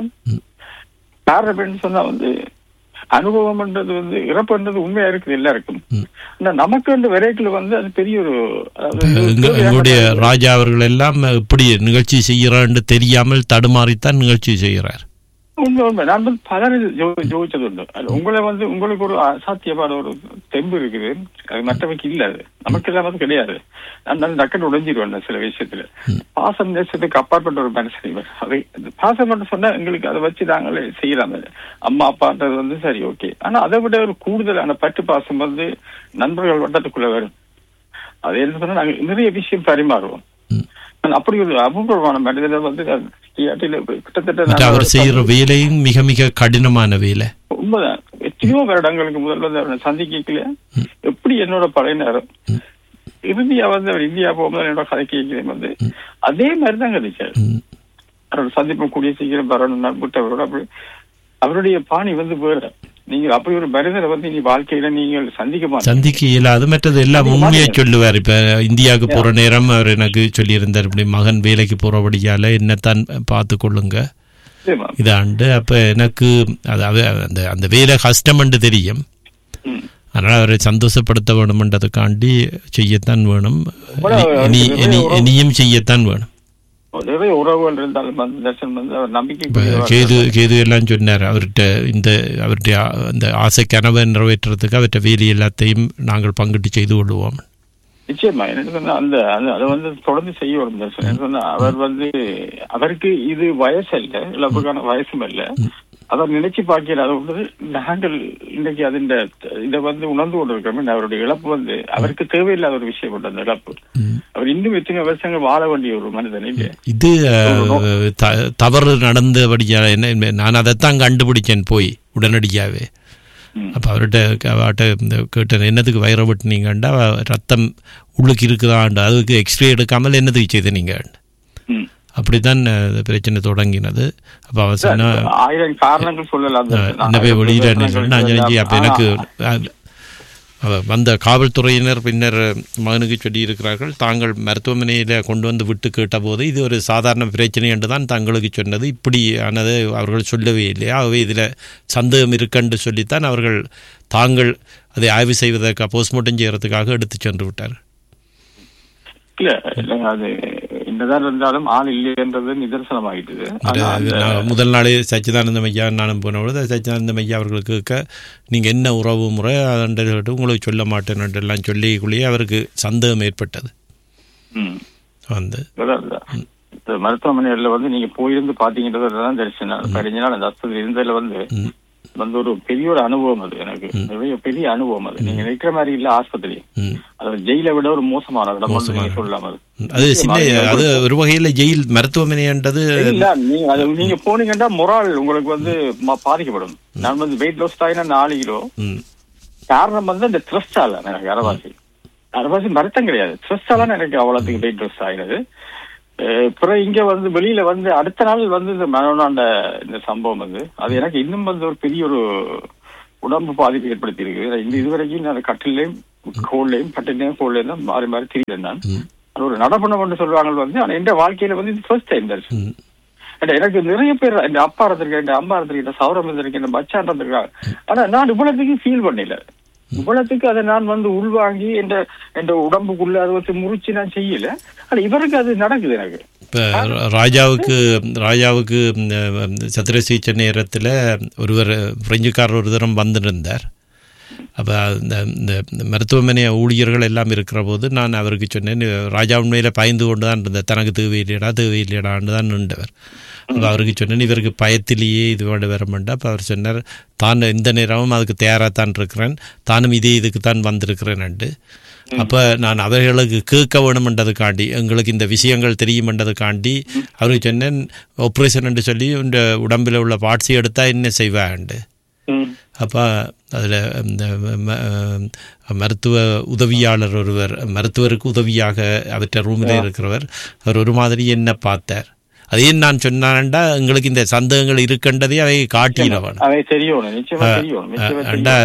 E: காரணம் என்னன்னு சொன்னா வந்து அனுபவம்ன்றது வந்து இறப்புன்றது உண்மையா இருக்குது எல்லாருக்கும் ஆனா நமக்கு அந்த விரைக்குல வந்து அது பெரிய ஒரு அதாவது
B: எங்க- எங்களுடைய ராஜா அவர்கள் எல்லாம் இப்படி நிகழ்ச்சி செய்கிறான்னு தெரியாமல் தடுமாறித்தான் நிகழ்ச்சி செய்கிறார்
E: உண்மை உண்மை நான் வந்து பலரில் ஜோ- ஜோதிச்சது உண்டு அது உங்களை வந்து உங்களுக்கு ஒரு அசாத்தியமான ஒரு தெம்பு இருக்குது அது மற்றவைக்கு இல்ல அது நமக்கு எல்லாம் வந்து கிடையாது நான் நல்ல டக்குன்னு உடைஞ்சிருவேன் சில விஷயத்துல பாசம் நேசத்துக்கு அப்பாற்பட்ட ஒரு மனுஷன் இவர் அது அந்த பாசம் மட்டும் சொன்னா எங்களுக்கு அதை வச்சு நாங்களே செய்யலாம் அது. அம்மா அப்பான்றது வந்து சரி ஓகே ஆனா அதை விட ஒரு கூடுதலான பற்று பாசம் வந்து நண்பர்கள் வட்டத்துக்குள்ள வரும் அது என்ன சொன்னா நாங்க நிறைய விஷயம் பரிமாறுவோம்
B: ம்.
E: நான் அப்படி ஒரு அபூர்வமான மனிதனை வந்து நான் கிட்டத்தட்ட
B: மற்ற
E: நான்
B: அவர்
E: ஒரு
B: செய்கிற வேலையும் மிக மிக கடினமான வேலை
E: உண்மைதான் எத்தனையோ வருடங்களுக்கு முதல்ல வந்து அவரை சந்திக்கல எப்படி என்னோட பழைய நேரம் இறுதியா வந்து அவர் இந்தியா போகும்போது என்னோட கதை கேட்கிறேன் வந்து அதே மாதிரி தான் கதைச்சார்
B: ம்.
E: அவரோட சந்திப்பு கூடிய சீக்கிரம் வரணும் நண்புட்டு அவரோட அப்படி அவருடைய பாணி வந்து வேற நீங்க அப்படி ஒரு மனிதரை வந்து நீ வாழ்க்கையில நீங்கள் சந்திக்க மாட்டீங்க
B: சந்திக்க இயலாது மற்றது எல்லாம் உண்மையை சொல்லுவார் இப்ப இந்தியாவுக்கு போற நேரம் அவர் எனக்கு சொல்லியிருந்தார் இப்படி மகன் வேலைக்கு போறபடியால என்னத்தான் பார்த்து கொள்ளுங்க
E: நிச்சயமா.
B: இதாண்டு அப்ப எனக்கு அதாவது அந்த அந்த வேலை கஷ்டம்னு தெரியும்
E: ம்.
B: அதனால் அவரை சந்தோஷப்படுத்த வேணும்ன்றதுக்காண்டி செய்யத்தான் வேணும்
E: கூட
B: இனி
E: அவருக்கு
B: இனி
E: நிறைய
B: இனியும் செய்யத்தான் வேணும்
E: நிறைய உறவுகள் இருந்தாலும் வந்து தர்ஷன் வந்து அவர்
B: இப்ப
E: நம்பிக்கை
B: கேது கேது எல்லாம் சொன்னார் அவர்கிட்ட இந்த அவருடைய ஆ- அந்த ஆசை கனவை நிறைவேற்றுறதுக்கு அவர்கிட்ட வேலை எல்லாத்தையும் நாங்கள் பங்கிட்டு செய்து கொள்வோம்
E: நிச்சயமா எனக்கு சொன்னா அந்த அந்த அதை வந்து தொடர்ந்து செய்ய வரும் தர்ஷன் எனக்கு சொன்னா அவர் வந்து அவருக்கு இது வயசு அல்ல இழப்புக்கான வயசும் அல்ல அவர் நினைச்சு பார்க்கல அது வந்து நாங்கள் இன்னைக்கு அதிண்ட இதை வந்து உணர்ந்து கொண்டிருக்கிறோம் அவருடைய இழப்பு வந்து அவருக்கு தேவையில்லாத ஒரு விஷயம் உண்டு அந்த இழப்பு அவர் இன்னும் எத்தனை வருஷங்கள் வாழ வேண்டிய ஒரு மனிதன் இல்லையா
B: இது அஹ், த- தவறு நடந்தபடியா என்ன நான் அதைத்தான் கண்டுபிடிச்சேன் போய் உடனடியாகவே
E: ம்.
B: அப்போ அவர்கிட்ட அவர்கிட்ட இந்த கேட்டேன் என்னத்துக்கு வயிறை விட்டுனீங்கண்டா ரத்தம் உள்ளுக்கு இருக்குதாண்டா அதுக்கு எக்ஸ்ரே எடுக்காமல் என்னத்துக்கு செய்த நீங்கள்
E: ம்.
B: அப்படித்தான் அஹ், பிரச்சனை தொடங்கினது அப்போ அவன் சொன்னா
E: ஆயிரம் காரணங்கள் சொல்லலாம் தர்ஷன்.
B: என்ன போய் வெளியில
E: ஆயிரம்
B: சொன்னா அஞ்சு அப்போ
E: ஆனா,
B: எனக்கு அஹ், அவ வந்த காவல்துறையினர் பின்னர் மகனுக்கு சொல்லியிருக்கிறார்கள் தாங்கள் மருத்துவமனையில் கொண்டு வந்து விட்டு கேட்டபோது இது ஒரு சாதாரண பிரச்சனை என்று தான் தங்களுக்கு சொன்னது இப்படியானது அவர்கள் சொல்லவே இல்லையா ஆகவே இதில் சந்தேகம் இருக்கென்று சொல்லித்தான் அவர்கள் தாங்கள் அதை ஆய்வு செய்வதற்காக போஸ்ட்மார்ட்டம் செய்கிறதுக்காக எடுத்து சென்று விட்டார்
E: இல்ல இல்லைங்க அது என்னதான் இருந்தாலும் ஆள் இல்லைன்றது நிதர்சனம் ஆயிட்டுது ஆனா
B: அது
E: அந்த-
B: நான் முதல் நாளே சச்சிதானந்த ஐயா நானும் போன பொழுது சச்சிதானந்த ஐயா அவர்களுக்கு கேட்க நீங்கள் என்ன உறவு முறை அதன்று கேட்டு உங்களுக்கு சொல்ல மாட்டேன் எல்லாம் சொல்லிக்குள்ளேயே அவருக்கு சந்தேகம் ஏற்பட்டது
E: ம்.
B: வந்து
E: அதான், அதான். இந்த மருத்துவமனையில வந்து நீங்க போயிருந்து பாத்தீங்கன்றதுதான் தெரிச்சு பதினஞ்சு நாள் அந்த ஆஸ்பத்திரி இருந்ததுல வந்து
B: ம்.
E: வந்து ஒரு பெரிய ஒரு அனுபவம் அது எனக்கு நிறைய பெரிய அனுபவம் அது நீங்க நினைக்கிற மாதிரி இல்ல ஆஸ்பத்திரி
B: ம்.
E: அது ஜெயிலை விட ஒரு மோசமான இடம் வந்து நீங்க சொல்லலாம் அது
B: அது சின்ன அது ஒரு வகையில் ஜெயில் மருத்துவமனைன்றது
E: இல்ல நீங்க அது நீங்க போனீங்கன்னா மொரால் உங்களுக்கு வந்து ம- பாதிக்கப்படும் நான் வந்து வெயிட் லாஸ் ஆகினா நாலு கிலோ
B: ம்,
E: காரணம் வந்து அந்த த்ரெஸ்டால எனக்கு அரவாசி அரவாசி மருத்தம் கிடையாது த்ரெஸ்டால எனக்கு அவ்வளோத்துக்கு வெயிட் லாஸ் ஆகினது அஹ் பிறகு இங்க வந்து வெளியில வந்து அடுத்த நாள் வந்து இந்த மனோனாண்ட இந்த சம்பவம் வந்து அது எனக்கு இன்னும் வந்து ஒரு பெரிய ஒரு உடம்பு பாதிப்பு ஏற்படுத்தி இருக்கு இந்த இதுவரைக்கும் நான் கட்டிலையும் கோல்லையும் கட்டிலையும் கோல்லையும் தான் மாறி மாறி திரிகிறேன் நான்
B: ம்.
E: அது ஒரு நடப்பணம் என்று சொல்லுவாங்க வந்து ஆனா என் வாழ்க்கையில வந்து இது ஃபர்ஸ்ட் டைம் தான்
B: ம்.
E: ஏன்னா, எனக்கு நிறைய பேர் இந்த அப்பா இருந்திருக்கேன் இந்த அம்மா இருந்திருக்கேன் இந்த சௌரம் இருந்திருக்கேன் இந்த மச்சான் இருந்திருக்காங்க ஆனா நான் இவ்வளவுக்கு ஃபீல் பண்ணல இவ்வளவுக்கு அதை நான் வந்து உள்வாங்கி என்ற என்ற உடம்புக்குள்ள அதை வச்சு முறிச்சு நான் செய்யல ஆனா இவருக்கு அது நடக்குது எனக்கு
B: இப்போ ராஜாவுக்கு ராஜாவுக்கு இந்த சத்திர சிகிச்சை நேரத்தில் ஒருவர் பிரெஞ்சுக்காரர் ஒரு தரம் வந்திருந்தார் அப்போ இந்த இந்த மருத்துவமனை ஊழியர்கள் எல்லாம் இருக்கிற போது நான் அவருக்கு சொன்னேன் ராஜா உண்மையில் பயந்து கொண்டு தான் இருந்தேன் தனக்கு தேவையில்லையடா தேவையில்லையடான்னு தான் நின்றவர் அப்போ அவருக்கு சொன்னேன் இவருக்கு பயத்திலேயே இது வேண்ட வரமாட்டா அப்போ அவர் சொன்னார் தான் இந்த நேரமும் அதுக்கு தயாராகத்தான் இருக்கிறேன் தானும் இதே இதுக்கு தான் வந்திருக்கிறேன்ட்டு அப்போ நான் அவர்களுக்கு கேட்க வேணுமென்றதுக்காண்டி எங்களுக்கு இந்த விஷயங்கள் தெரியுமென்றதுக்காண்டி அவருக்கு சொன்னேன் ஆப்ரேஷன் என்று சொல்லி இந்த உடம்பில் உள்ள பார்ட்ஸை எடுத்தால் என்ன செய்வாண்டு அப்போ அதில் இந்த ம- அஹ் மருத்துவ உதவியாளர் ஒருவர் மருத்துவருக்கு உதவியாக அவற்றை ரூமில் இருக்கிறவர் அவர் ஒரு மாதிரி என்ன பார்த்தார் அதே நான் சொன்னான்டா எங்களுக்கு இந்த சந்தேகங்கள் இருக்கின்றதே அவை காட்டினவன்
E: அவை தெரியும் நிச்சயமா தெரியும் நிச்சயமா
B: அண்டா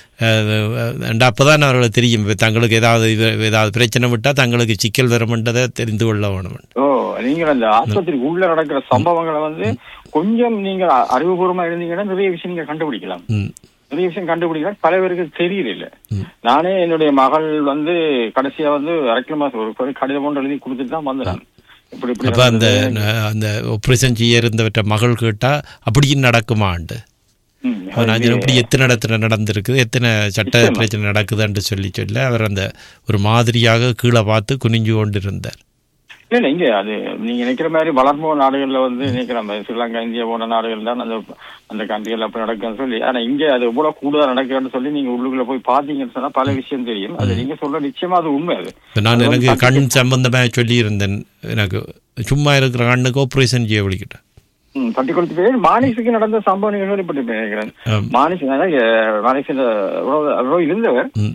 E: தெரியும்
B: அண்டா அப்போதான் அவர்களுக்கு தெரியும் இப்ப தங்களுக்கு ஏதாவது இது- ஏதாவது பிரச்சனை விட்டால் தங்களுக்கு சிக்கல் வருமென்றதை தெரிந்து கொள்ள வேணும்
E: ஓ நீங்க அந்த ஆஸ்பத்திரிக்கு உள்ள நடக்கிற சம்பவங்களை வந்து கொஞ்சம் நீங்க அ- அறிவுபூர்வமா இருந்தீங்கன்னா நிறைய விஷயம் நீங்க கண்டுபிடிக்கலாம்
B: ம்
E: நிறைய விஷயம் கண்டுபிடிக்கலாம் பல பேருக்கு தெரியல இல்ல நானே என்னுடைய மகள் வந்து கடைசியா வந்து அரைக்கிற மாசம் ஒரு ஒரு கடிதம் ஒன்று எழுதி கொடுத்துட்டு தான் வந்தேன் இப்படி இப்படி
B: அப்போ அந்த
E: நடந்தது.
B: அந்த ஆப்ரேஷன் செய்ய இருந்தவற்ற மகள் கேட்டால் அப்படியும் நடக்குமாண்டு
E: ம்,
B: அப்ப நான் சொன்னேன், இப்படி எத்தனை இடத்துல நடந்திருக்குது எத்தனை சட்ட
E: நிச்சயமா.
B: பிரச்சனை நடக்குதுன்னு சொல்லி சொல்ல அவர் அந்த ஒரு மாதிரியாக கீழே பார்த்து குனிஞ்சு கொண்டு இருந்தார்
E: இல்ல இல்ல இங்க அது நீங்க நினைக்கிற மாதிரி வளர்ந்த நாடுகள்ல வந்து நினைக்கிற மாதிரி ஸ்ரீலங்கா இந்தியா போன நாடுகள் தான் அந்த அந்த கண்ட்ரிகள் அப்படி நடக்குன்னு சொல்லி ஆனா இங்க அது எவ்வளவு கூடுதல் நடக்குதுன்னு சொல்லி நீங்க உள்ளுக்குள்ள போய் பாத்தீங்கன்னு சொன்னா பல விஷயம் தெரியும் அது நீங்க சொல்ற நிச்சயமா அது உண்மை அது
B: இப்போ நான்
E: அது
B: எனக்கு
E: வந்து
B: கண் சம்பந்தமாக சொல்லியிருந்தேன் எனக்கு சும்மா இருக்கிற கண்ணுக்கு ஆப்ரேஷன் செய்ய விழிக்கிட்டேன்
E: ம், பட்டி கொடுத்து பேர் மானிசுக்கு நடந்த சம்பவம் நீங்க சொல்லப்பட்டு நினைக்கிறேன்
B: ஆம்.
E: மானிஸ் மானிஸ் இருந்தவர்
B: ம்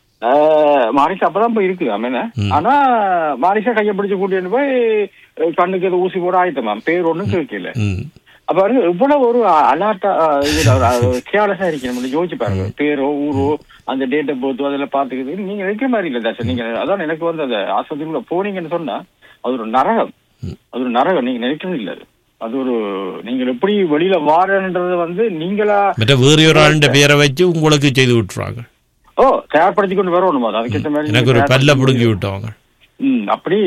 E: ஆஹ், மானிஸ் அப்பதான் போய் இருக்குது அமேன ஆனா மானிஸா கையை பிடிச்சு கூட்டிட்டு போய் அஹ், கண்ணுக்கு ஏதோ ஊசி போட ஆயிட்டமாம் பேர் ஒண்ணும் கேட்கல
B: ம்
E: அப்ப வந்து இவ்வளவு ஒரு அலாட்டா கேர்லெஸ்ஸா இருக்கணும் யோசிச்சு பாருங்க பேரோ ஊரோ அந்த டேட் ஆஃப் பர்த் அதெல்லாம் பாத்துக்குது நீங்க நினைக்கிற மாதிரி இல்ல தாசன் நீங்க அதான் எனக்கு வந்து அந்த ஆஸ்பத்திரிக்குள்ள போனீங்கன்னு சொன்னா அது ஒரு நரகம் அது ஒரு நரகம் நீங்க நினைக்கிறது இல்ல அது. அது ஒரு நீங்க எப்படி வெளியில வாரன்றது வந்து நீங்களா
B: மற்ற வேறு ஒரு ஆளுடைய பேரை வச்சு உங்களுக்கு செய்து விட்டுருவாங்க
E: ஓ தயார்படுத்தி கொண்டு வரணும் அது அதுக்கேற்ற மாதிரி
B: எனக்கு ஒரு
E: நீங்க
B: பல்ல
E: தயார்படுத்தி
B: பிடுங்கி விட்டவங்க
E: ம் அப்படி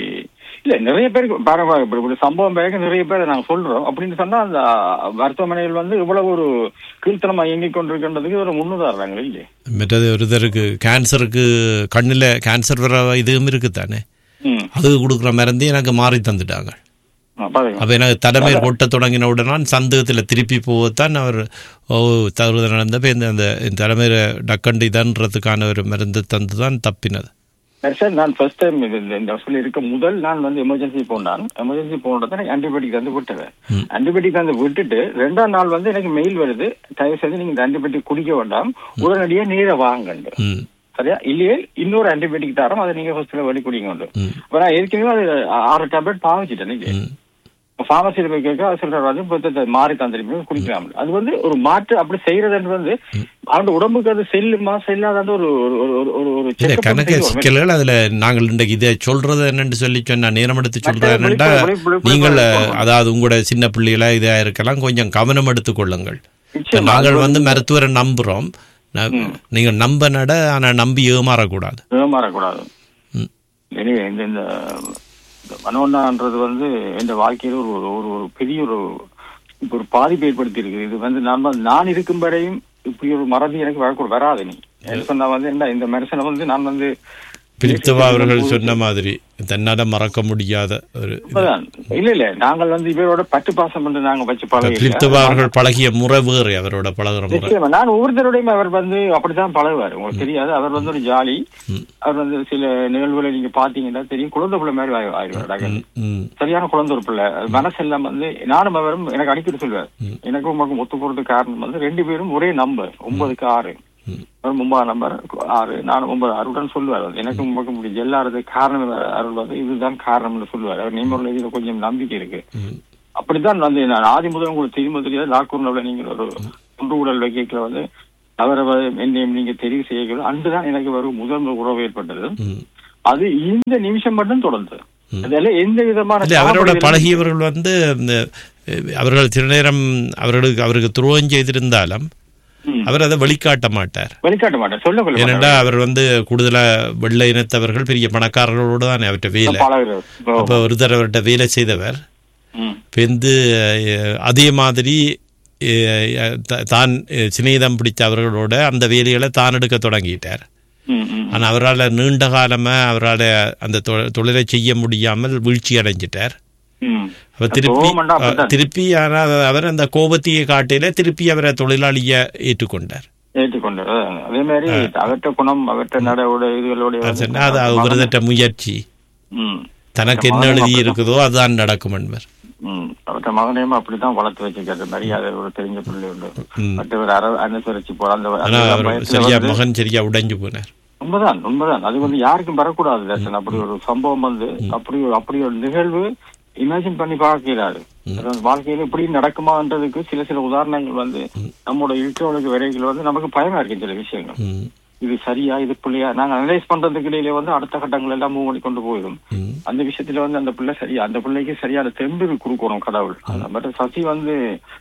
E: இல்ல நிறைய பேருக்கு பாருங்க இப்படி இப்படி சம்பவம் பிறகு நிறைய பேர் நாங்க சொல்றோம் அப்படின்னு சொன்னா அந்த மருத்துவமனைகள் வந்து இவ்வளவு ஒரு கீழ்த்தனமா இயங்கிக் கொண்டிருக்கின்றதுக்கு ஒரு முன்னுதாரணங்கள் இல்லையே
B: மற்றது ஒரு இதற்கு கேன்சருக்கு கண்ணில் கேன்சர் வர இதுவும் இருக்குது தானே
E: ம்
B: அதுக்கு கொடுக்குற மருந்தையும் எனக்கு மாறி தந்துட்டாங்க
E: ஆ, பாருங்க
B: அப்போ எனக்கு தலைமையில் கொட்ட தொடங்கின உடனே நான் சந்தேகத்தில் திருப்பி போகத்தான் அவர் ஓ தவறு நடந்தப்போ இந்த அந்த தலைமையில் டக்கண்டு இதன்றதுக்கான ஒரு மருந்து தந்து தான் தப்பினது
E: சரி சார் நான் ஃபர்ஸ்ட் டைம் இந்த ஹாஸ்பிட்டல் இருக்க முதல் நான் வந்து எமர்ஜென்சி போனான் எமர்ஜென்சி போனதை எனக்கு ஆன்டிபயோட்டிக் வந்து விட்டுறேன் ஆன்டிபயோட்டிக் வந்து விட்டுட்டு ரெண்டாம் நாள் வந்து எனக்கு மெயில் வருது தயவு செய்து நீங்க இந்த ஆன்டிபயோட்டிக் குடிக்க வேண்டாம் உடனடியாக நீரை வாங்கண்டு
B: ம்
E: சரியா இல்லையே இன்னொரு ஆன்டிபயோட்டிக் தரோம் அதை நீங்க ஹாஸ்பிட்டல் வழி குடிங்க உண்டு
B: ம்.
E: இப்ப நான் ஏற்கனவே அது ஆறு டேப்லெட் பாவிச்சிட்டேன் நீங்க
B: ம்
E: ஃபார்மசியில் போய் கேட்க அவர் சொல்றாரு வந்து புத்தகத்தை மாறி தந்திருப்பீங்க குடிக்கலாம் அது வந்து ஒரு மாற்று அப்படி செய்யறது வந்து அவன் உடம்புக்கு அது செல்லுமா செல்லாத ஒரு ஒரு ஒரு ஒரு ஒரு ஒரு
B: இல்ல
E: check up
B: கணக்கு
E: செய்வோம்.
B: சிக்கல்கள் அதுல நாங்கள் இன்றைக்கு இதை சொல்றது என்னன்னு சொல்லி சொன்னா நேரம் எடுத்து
E: மற்ற
B: சொல்றேன்டா
E: விழிப்புணர்வு, விழிப்புணர்வு
B: நீங்கள்
E: விழிப்புணர்வு.
B: அதாவது உங்களோட சின்ன பிள்ளைகளா இதா இருக்கலாம் கொஞ்சம் கவனம் எடுத்துக் கொள்ளுங்கள்
E: நிச்சயமா.
B: நாங்கள்
E: அது
B: வந்து மருத்துவரை நம்புறோம் ந- நீங்க நம்ப நட ஆனா நம்பி ஏமாறக்கூடாது
E: ஏமாறக்கூடாது
B: ம்.
E: எனவே இந்த இந்த இந்த மனோண்ணான்றது வந்து என் வாழ்க்கையில ஒரு ஒரு ஒரு ஒரு பெரிய ஒரு ஒரு பாதிப்பு ஏற்படுத்தி இருக்குது இது வந்து நம்ம நான் இருக்கும் வரையும் இப்படி ஒரு மறதி எனக்கு வரக்கூட வராது நீ என்ன சொன்னா வந்து என்ன இந்த மனுஷனை வந்து நான் வந்து
B: பிரித்தவா அவர்கள் சொன்ன மாதிரி தன்னால மறக்க முடியாத ஒரு இது.
E: உண்மைதான். இல்ல இல்ல நாங்கள் வந்து இவரோட பட்டு பாசம் பண்ணி நாங்க வச்சு பழகி
B: பிரித்தவா அவர்கள் பழகிய முறை வேறு அவரோட பழகுற முறை
E: நிச்சயமா நான் ஒவ்வொருத்தருடையும் அவர் வந்து அப்படித்தான் பழகுவார் உங்களுக்கு தெரியாது அவர் வந்து ஒரு ஜாலி அவர் வந்து சில நிகழ்வுகளை நீங்க பாத்தீங்கன்னா தெரியும் குழந்தை பிள்ளை மாதிரி ஆயி- ஆயிடுவார்
B: ம், ம்
E: சரியான குழந்தை ஒரு பிள்ளை அது மனசெல்லாம் வந்து நானும் அவரும் எனக்கு அடிக்கடி சொல்லுவார் எனக்கும் உமக்கும் ஒத்து போறதுக்கு காரணம் வந்து ரெண்டு பேரும் ஒரே நம்பர் ஒன்பதுக்கு ஆறு அவர் ஒன்பதாம் நம்பர் ஆறு நானும் ஒன்பது ஆறுடன் சொல்லுவார் அவர். எனக்கு உமக்கு முடிஞ்ச எல்லாரது காரணம் அருள் வந்து இதுதான் காரணம்னு சொல்லுவார் அவர் நீங்க இதுல கொஞ்சம் நம்பிக்கை இருக்கு
B: ம்.
E: அப்படித்தான் வந்து நான் ஆதி முதல் உங்களுக்கு தெரியுமோ தெரியாது லாக்கூர்ல நீங்கள் ஒரு ஒன்று உடல் வைக்கல வந்து அவரை வந்து என்னையும் நீங்க தெரிவு செய்யக்கூடாது அன்றுதான் எனக்கு வரும் முதல் உறவு ஏற்பட்டது
B: ம்.
E: அது இந்த நிமிஷம் மட்டும் தொடர்ந்து
B: ம்.
E: அதெல்லாம் எந்த விதமான
B: இல்லை அவரோட
E: சாபடிகளும்
B: பழகியவர்கள் வந்து இந்த அஹ், அவர்கள் சில நேரம் அவர்களுக்கு அவருக்கு துரோகம் செய்திருந்தாலும்
E: ம்.
B: அவர் அதை வெளிக்காட்ட மாட்டார்
E: வெளிக்காட்ட மாட்டேன் சொல்ல கொள்ள
B: ஏனென்றா அவர் வந்து கூடுதலா வெள்ளை இனத்தவர்கள் பெரிய பணக்காரர்களோடு தான் அவர்கிட்ட வேலை
E: பழகுறவர் ஓ.
B: அப்போ ஒருத்தர் அவர்கிட்ட வேலை செய்தவர்
E: ம்.
B: இப்ப வந்து அஹ், அதே மாதிரி அஹ், த- தான் அஹ், சிநேகிதம் பிடிச்ச அவர்களோட அந்த வேலைகளை தான் எடுக்க தொடங்கிட்டார்
E: ம், ம்.
B: ஆனால் அவரால் நீண்ட காலமாக அவரால் அந்த தொ- தொழிலை செய்ய முடியாமல் வீழ்ச்சி அடைஞ்சிட்டார்
E: ம்.
B: அவர் திருப்பி
E: கோவம்ண்டா அப்படித்தான்.
B: திருப்பி ஆனால் அவர் அந்த கோபத்தையை காட்டில திருப்பி அவரை தொழிலாளியை ஏற்றுக்கொண்டார்
E: ஏற்றுக்கொண்டு அதே மாதிரி அவற்ற குணம் அவற்ற நடவோட இதுகளோட
B: அது சொன்னா அது அவரதற்ற முயற்சி
E: ம்.
B: தனக்கு என்ன எழுதி இருக்குதோ அதுதான் நடக்கும் என்பர்
E: ம். அவற்ற மகனையும் அப்படித்தான் வளர்த்து வச்சிருக்காரு மரியாதை ஒரு தெரிஞ்ச பிள்ளை உண்டு
B: ம்.
E: மற்றவர் அர அனுசரிச்சு போற அந்த
B: ஆனா
E: அந்த
B: அவர்
E: வயசுல
B: சரியா
E: வந்து-
B: மகன் சரியா உடைஞ்சு போனார்
E: உண்மைதான் உண்மைதான் அது வந்து யாருக்கும் வரக்கூடாது தர்ஷன் அப்படி ஒரு சம்பவம் வந்து அப்படி ஒரு அப்படி ஒரு நிகழ்வு இமேஜின் பண்ணி பார்க்கிறாரு அதாவது வாழ்க்கையில இப்படி நடக்குமான்றதுக்கு சில சில உதாரணங்கள் வந்து நம்மோட இருக்கிறவங்களுக்கு விரைவில் வந்து நமக்கு பயமா இருக்கு சில விஷயங்கள்
B: ம்,
E: இது சரியா இது பிள்ளையா நாங்க அனலைஸ் பண்றதுக்கு இடையில வந்து அடுத்த கட்டங்கள் எல்லாம் மூவ் பண்ணி கொண்டு போயிடும்
B: ம்.
E: அந்த விஷயத்துல வந்து அந்த பிள்ளை சரியா அந்த பிள்ளைக்கு சரியான தெம்பு கொடுக்கணும் கடவுள் அந்த மாதிரி சசி வந்து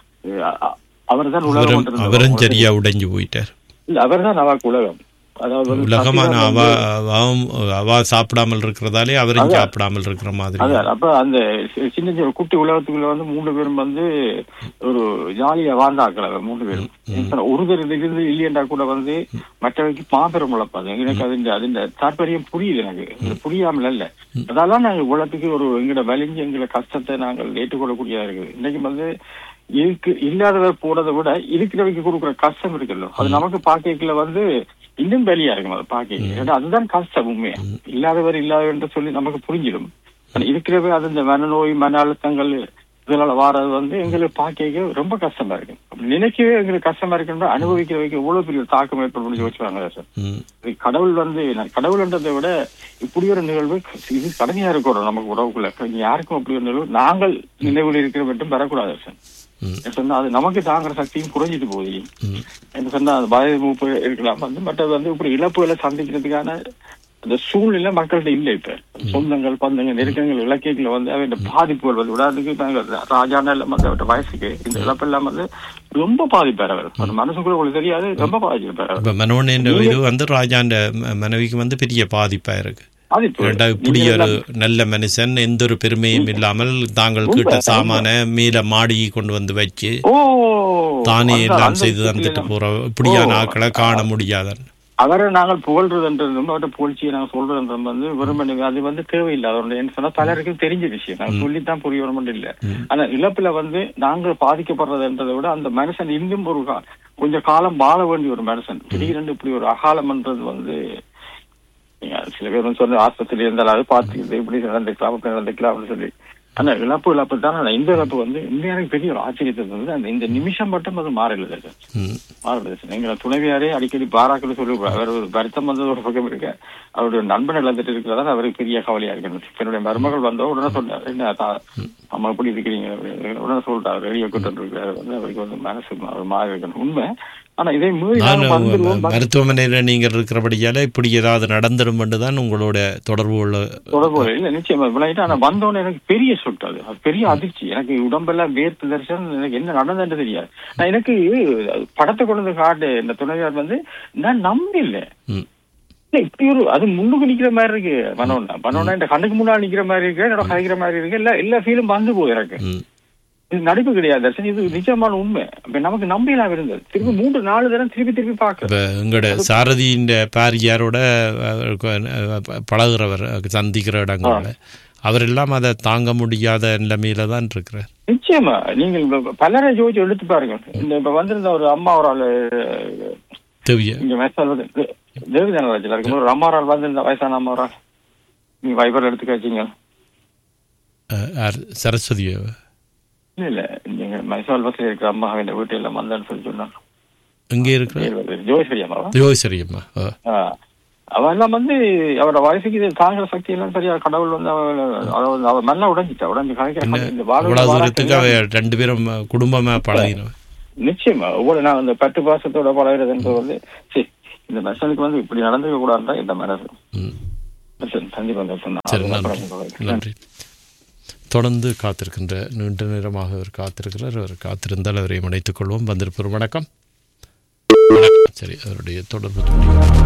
E: அவர் தான் உலகம்
B: அவரும்
E: என்றது
B: அவரும்
E: உங்களுக்கு
B: சரியா உடைஞ்சு போயிட்டார்
E: இல்ல அவர் தான் அவருக்கு உலகம் அதாவது வந்து
B: உலகமான
E: சசி தான்
B: அவ
E: வந்து-
B: அவன் அவ சாப்பிடாமல் இருக்கிறதாலே அவரும்
E: அதான்.
B: சாப்பிடாமல் இருக்கிற மாதிரி
E: அதான் அப்ப அந்த சி- சின்ன சின்ன குட்டி உலகத்துக்குள்ள வந்து மூணு பேரும் வந்து ஒரு ஜாலியா வாழ்ந்தாக்கள் அவர் மூணு பேரும் இப்ப ஒருத்தர் இருந்து இல்லையண்டா கூட வந்து மற்றவைக்கு மாபெரும் உழைப்பாது எனக்கு அது அதிന്റെ தாற்பயம் புரியுது எனக்கு இது புரியாமல் இல்ல அதெல்லாம் நாங்க உழைப்புக்கு ஒரு எங்களோட வலிஞ்சு எங்களோட கஷ்டத்தை நாங்கள் ஏற்றுக்கொள்ளக்கூடியதா இருக்குது இன்னைக்கு வந்து இருக்கு இல்லாதவர் போறதை விட இருக்கிறவைக்கு கொடுக்குற கஷ்டம் இருக்குல்ல அது நமக்கு பாக்கைக்குள்ள வந்து இன்னும் வெளியா இருக்கும் அதை பாக்க ஏன்னா அதுதான் கஷ்டம் உண்மையா இல்லாதவர் இல்லாதவர் என்று சொல்லி நமக்கு புரிஞ்சிடும் ஆனா இருக்கிறவே அது இந்த மனநோய் மன அழுத்தங்கள் இதனால வாரது வந்து எங்களுக்கு பாக்க ரொம்ப கஷ்டமா இருக்கு அப்படி நினைக்கவே எங்களுக்கு கஷ்டமா இருக்குன்ற அனுபவிக்கிற வைக்க எவ்வளவு பெரிய தாக்கம் ஏற்படும் யோசிச்சுவாங்க சார்
B: ம்,
E: இது கடவுள் வந்து நான் கடவுள்ன்றதை விட இப்படி ஒரு நிகழ்வு இது கடமையா இருக்கணும் நமக்கு உறவுக்குள்ள இங்க யாருக்கும் அப்படி ஒரு நிகழ்வு நாங்கள் நினைவில் இருக்கிற மட்டும் வரக்கூடாது சார்
B: ம்.
E: என்ன சொன்னா அது நமக்கு தாங்குற சக்தியும் குறைஞ்சிட்டு போகுது
B: ம்.
E: என்ன சொன்னா அது பய மூப்பு இருக்கலாம் வந்து மற்றது வந்து இப்படி இழப்புகளை சந்திக்கிறதுக்கான அந்த சூழ்நிலை மக்கள்கிட்ட இல்லை இப்ப சொந்தங்கள் பந்தங்கள் நெருக்கங்கள் இலக்கியங்களை வந்து அவன் பாதிப்புகள் வந்து உதாரணத்துக்கு நாங்கள் ராஜான எல்லாம் வந்து அவர்கிட்ட வயசுக்கு இந்த இழப்பு எல்லாம் வந்து ரொம்ப பாதிப்பார் அவர் அந்த மனசுக்குள்ள உங்களுக்கு தெரியாது ரொம்ப பாதிச்சிருப்பார் அவர்
B: இப்ப மனோன் என்ற இது வந்து ராஜாண்ட ம- மனைவிக்கு வந்து பெரிய பாதிப்பா இருக்கு
E: பாதிப்பு
B: ஏண்டா இப்படி
E: நீங்க
B: ஒரு
E: எல்லாம்
B: நல்ல மனுஷன் எந்த ஒரு பெருமையும் இல்லாமல் தாங்கள்
E: உண்மை,
B: கிட்ட
E: உண்மை.
B: சாமான மேல மாடி கொண்டு வந்து வச்சு
E: ஓ
B: தானே
E: அந்த-
B: எல்லாம்
E: அந்த
B: செய்து
E: விஷயத்துல
B: தந்துட்டு
E: நம்ம-
B: போற இப்படியான
E: ஓ,
B: ஆட்களை காண முடியாதன்
E: அவரை நாங்கள் புகழ்றதுன்றதும் அவர்கிட்ட புகழ்ச்சியை நாங்கள் சொல்றதுன்றது வந்து வெறுமனே அது வந்து தேவையில்லை அவருடைய என்ன சொன்னா பலருக்கும் தெரிஞ்ச விஷயம் நாங்கள் சொல்லித்தான் புரிய வர மட்டும் இல்ல ஆனா இழப்புல வந்து நாங்கள் பாதிக்கப்படுறதுன்றதை விட அந்த மனுஷன் இன்னும் ஒரு கா- கொஞ்சம் காலம் வாழ வேண்டிய ஒரு மனுஷன் திடீரென்று இப்படி ஒரு அகாலம்ன்றது வந்து நீங்க சில பேர் வந்து சொன்ன ஆஸ்பத்திரி இருந்தாலும் அது பார்த்துக்கிட்டு இப்படி நடந்துக்கலாம் அப்படி நடந்துக்கலாம் அப்படின்னு சொல்லி ஆனா இழப்பு இழப்பு தான் ஆனா இந்த இழப்பு வந்து இந்த எனக்கு பெரிய ஒரு ஆச்சரியத்தை வந்து அந்த இந்த நிமிஷம் மட்டும் அது மாறல சார்
B: ம்.
E: மாறுபடுது எங்களை துணைவியாரே அடிக்கடி பாராக்கள் சொல்லி அவர் ஒரு வருத்தம் வந்தது ஒரு பக்கம் இருக்க அவருடைய நண்பன் இழந்துட்டு இருக்கிறதா அவருக்கு பெரிய கவலையா இருக்கு என்னுடைய மருமகள் வந்தோ உடனே சொன்னார் என்ன தா- அம்மா எப்படி இருக்கிறீங்க உடனே சொல்லிட்டாரு ரெடியா கூட்டு இருக்கிறாரு வந்து அவருக்கு வந்து மனசு ஒரு மாதிரி இருக்கணும் உண்மை ஆனா இதை மீறி
B: நான்
E: நாங்க வந்துருவோம்
B: மருத்துவமனையில நீங்கள் இருக்கிறபடியால இப்படி ஏதாவது நடந்துடும் தான் உங்களோட தொடர்பு உள்ள
E: தொடர்பு இல்ல நிச்சயமா விளையாட்டு ஆனா வந்தோடனே எனக்கு பெரிய சொட்டு அது அது பெரிய அதிர்ச்சி எனக்கு உடம்பெல்லாம் வேர்த்து தரிசனம் எனக்கு என்ன நடந்ததுன்னு தெரியாது நான் எனக்கு படத்தை கொண்டு வந்து காட்டு இந்த துணைவியார் வந்து நான் நம்பல
B: ம்.
E: இல்ல, இப்படி ஒரு அது முன்னுக்கு நிக்கிற மாதிரி இருக்கு மனோன்னா மனோன்னா இந்த கண்ணுக்கு முன்னாடி நிக்கிற மாதிரி இருக்கு என்னோட கதைக்கிற மாதிரி இருக்கு எல்லா எல்லா ஃபீலும் வந்து போகுது எனக்கு
B: ம்.
E: இது நடிப்பு கிடையாது தர்ஷன் இது நிஜமான உண்மை அப்ப நமக்கு நம்பிலாம் இருந்தது திருப்பி மூன்று நாலு தரம் திருப்பி திருப்பி பாக்க
B: இப்ப எங்களோட சாரதியின் பாரியாரோட பழகுறவர் சந்திக்கிற இடங்கள்ல அவர் எல்லாம் அதை தாங்க முடியாத நிலைமையில தான் இருக்கிறார்
E: நிச்சயமா நீங்கள் இப்ப பலரை ஜோதிச்சு எடுத்து பாருங்க இந்த இப்ப வந்திருந்த ஒரு அம்மா ஒரு ஆளு
B: தெவிய
E: இங்க மெசால் வந்து தேவதானராஜில் இருக்கும்போது ஒரு அம்மா ஒரு ஆள் வந்திருந்த வயசான அம்மா ஒரு ஆள் நீங்க வைபர் எடுத்துக்க வச்சீங்க
B: அஹ், யார்? சரஸ்வதி
E: இல்ல இல்ல நீங்க மைசால் பஸ்ல இருக்கிற அம்மா இந்த வீட்டு எல்லாம் வந்தேன்னு சொல்லி சொன்னாங்க
B: எங்கே இருக்கிற
E: பேர் வந்து ஜோதிஸ்வரி அம்மாவா
B: யோசரி அம்மா ஆ.
E: ஆ. அவெல்லாம் வந்து அவரோட வயசுக்கு இது தாங்குற சக்தி எல்லாம் சரியா கடவுள் வந்து அவ அதாவது அவ மண்ண உடைஞ்சிட்டா உடஞ்சு கதைக்கிற இந்த வாழ்வு-
B: இவ்வளவு தூரத்துக்கு அவ
E: வாழ்க்கை
B: ரெண்டு பேரும் குடும்பமா பழகினவன்
E: நிச்சயமா ஒவ்வொரு நான் அந்த பட்டு பாசத்தோட பழகிறதுன்றது வந்து சரி இந்த மனுஷனுக்கு வந்து இப்படி நடந்துக்க கூடாதுதான் இந்த மனசு
B: ம்.
E: சரி, கண்டிப்பா வந்து சொன்னா.
B: சரி
E: அதுதான்
B: நன்றி
E: பழக்கம்.
B: நன்றி தொடர்ந்து காத்திருக்கின்ற நீண்ட நேரமாக அவர் காத்திருக்கிறார் அவர் காத்திருந்தால் அவரை இணைத்துக் கொள்வோம் வந்திருப்போம் வணக்கம் வணக்கம். சரி அவருடைய தொடர்பு துண்டிக்கப்பட்டது.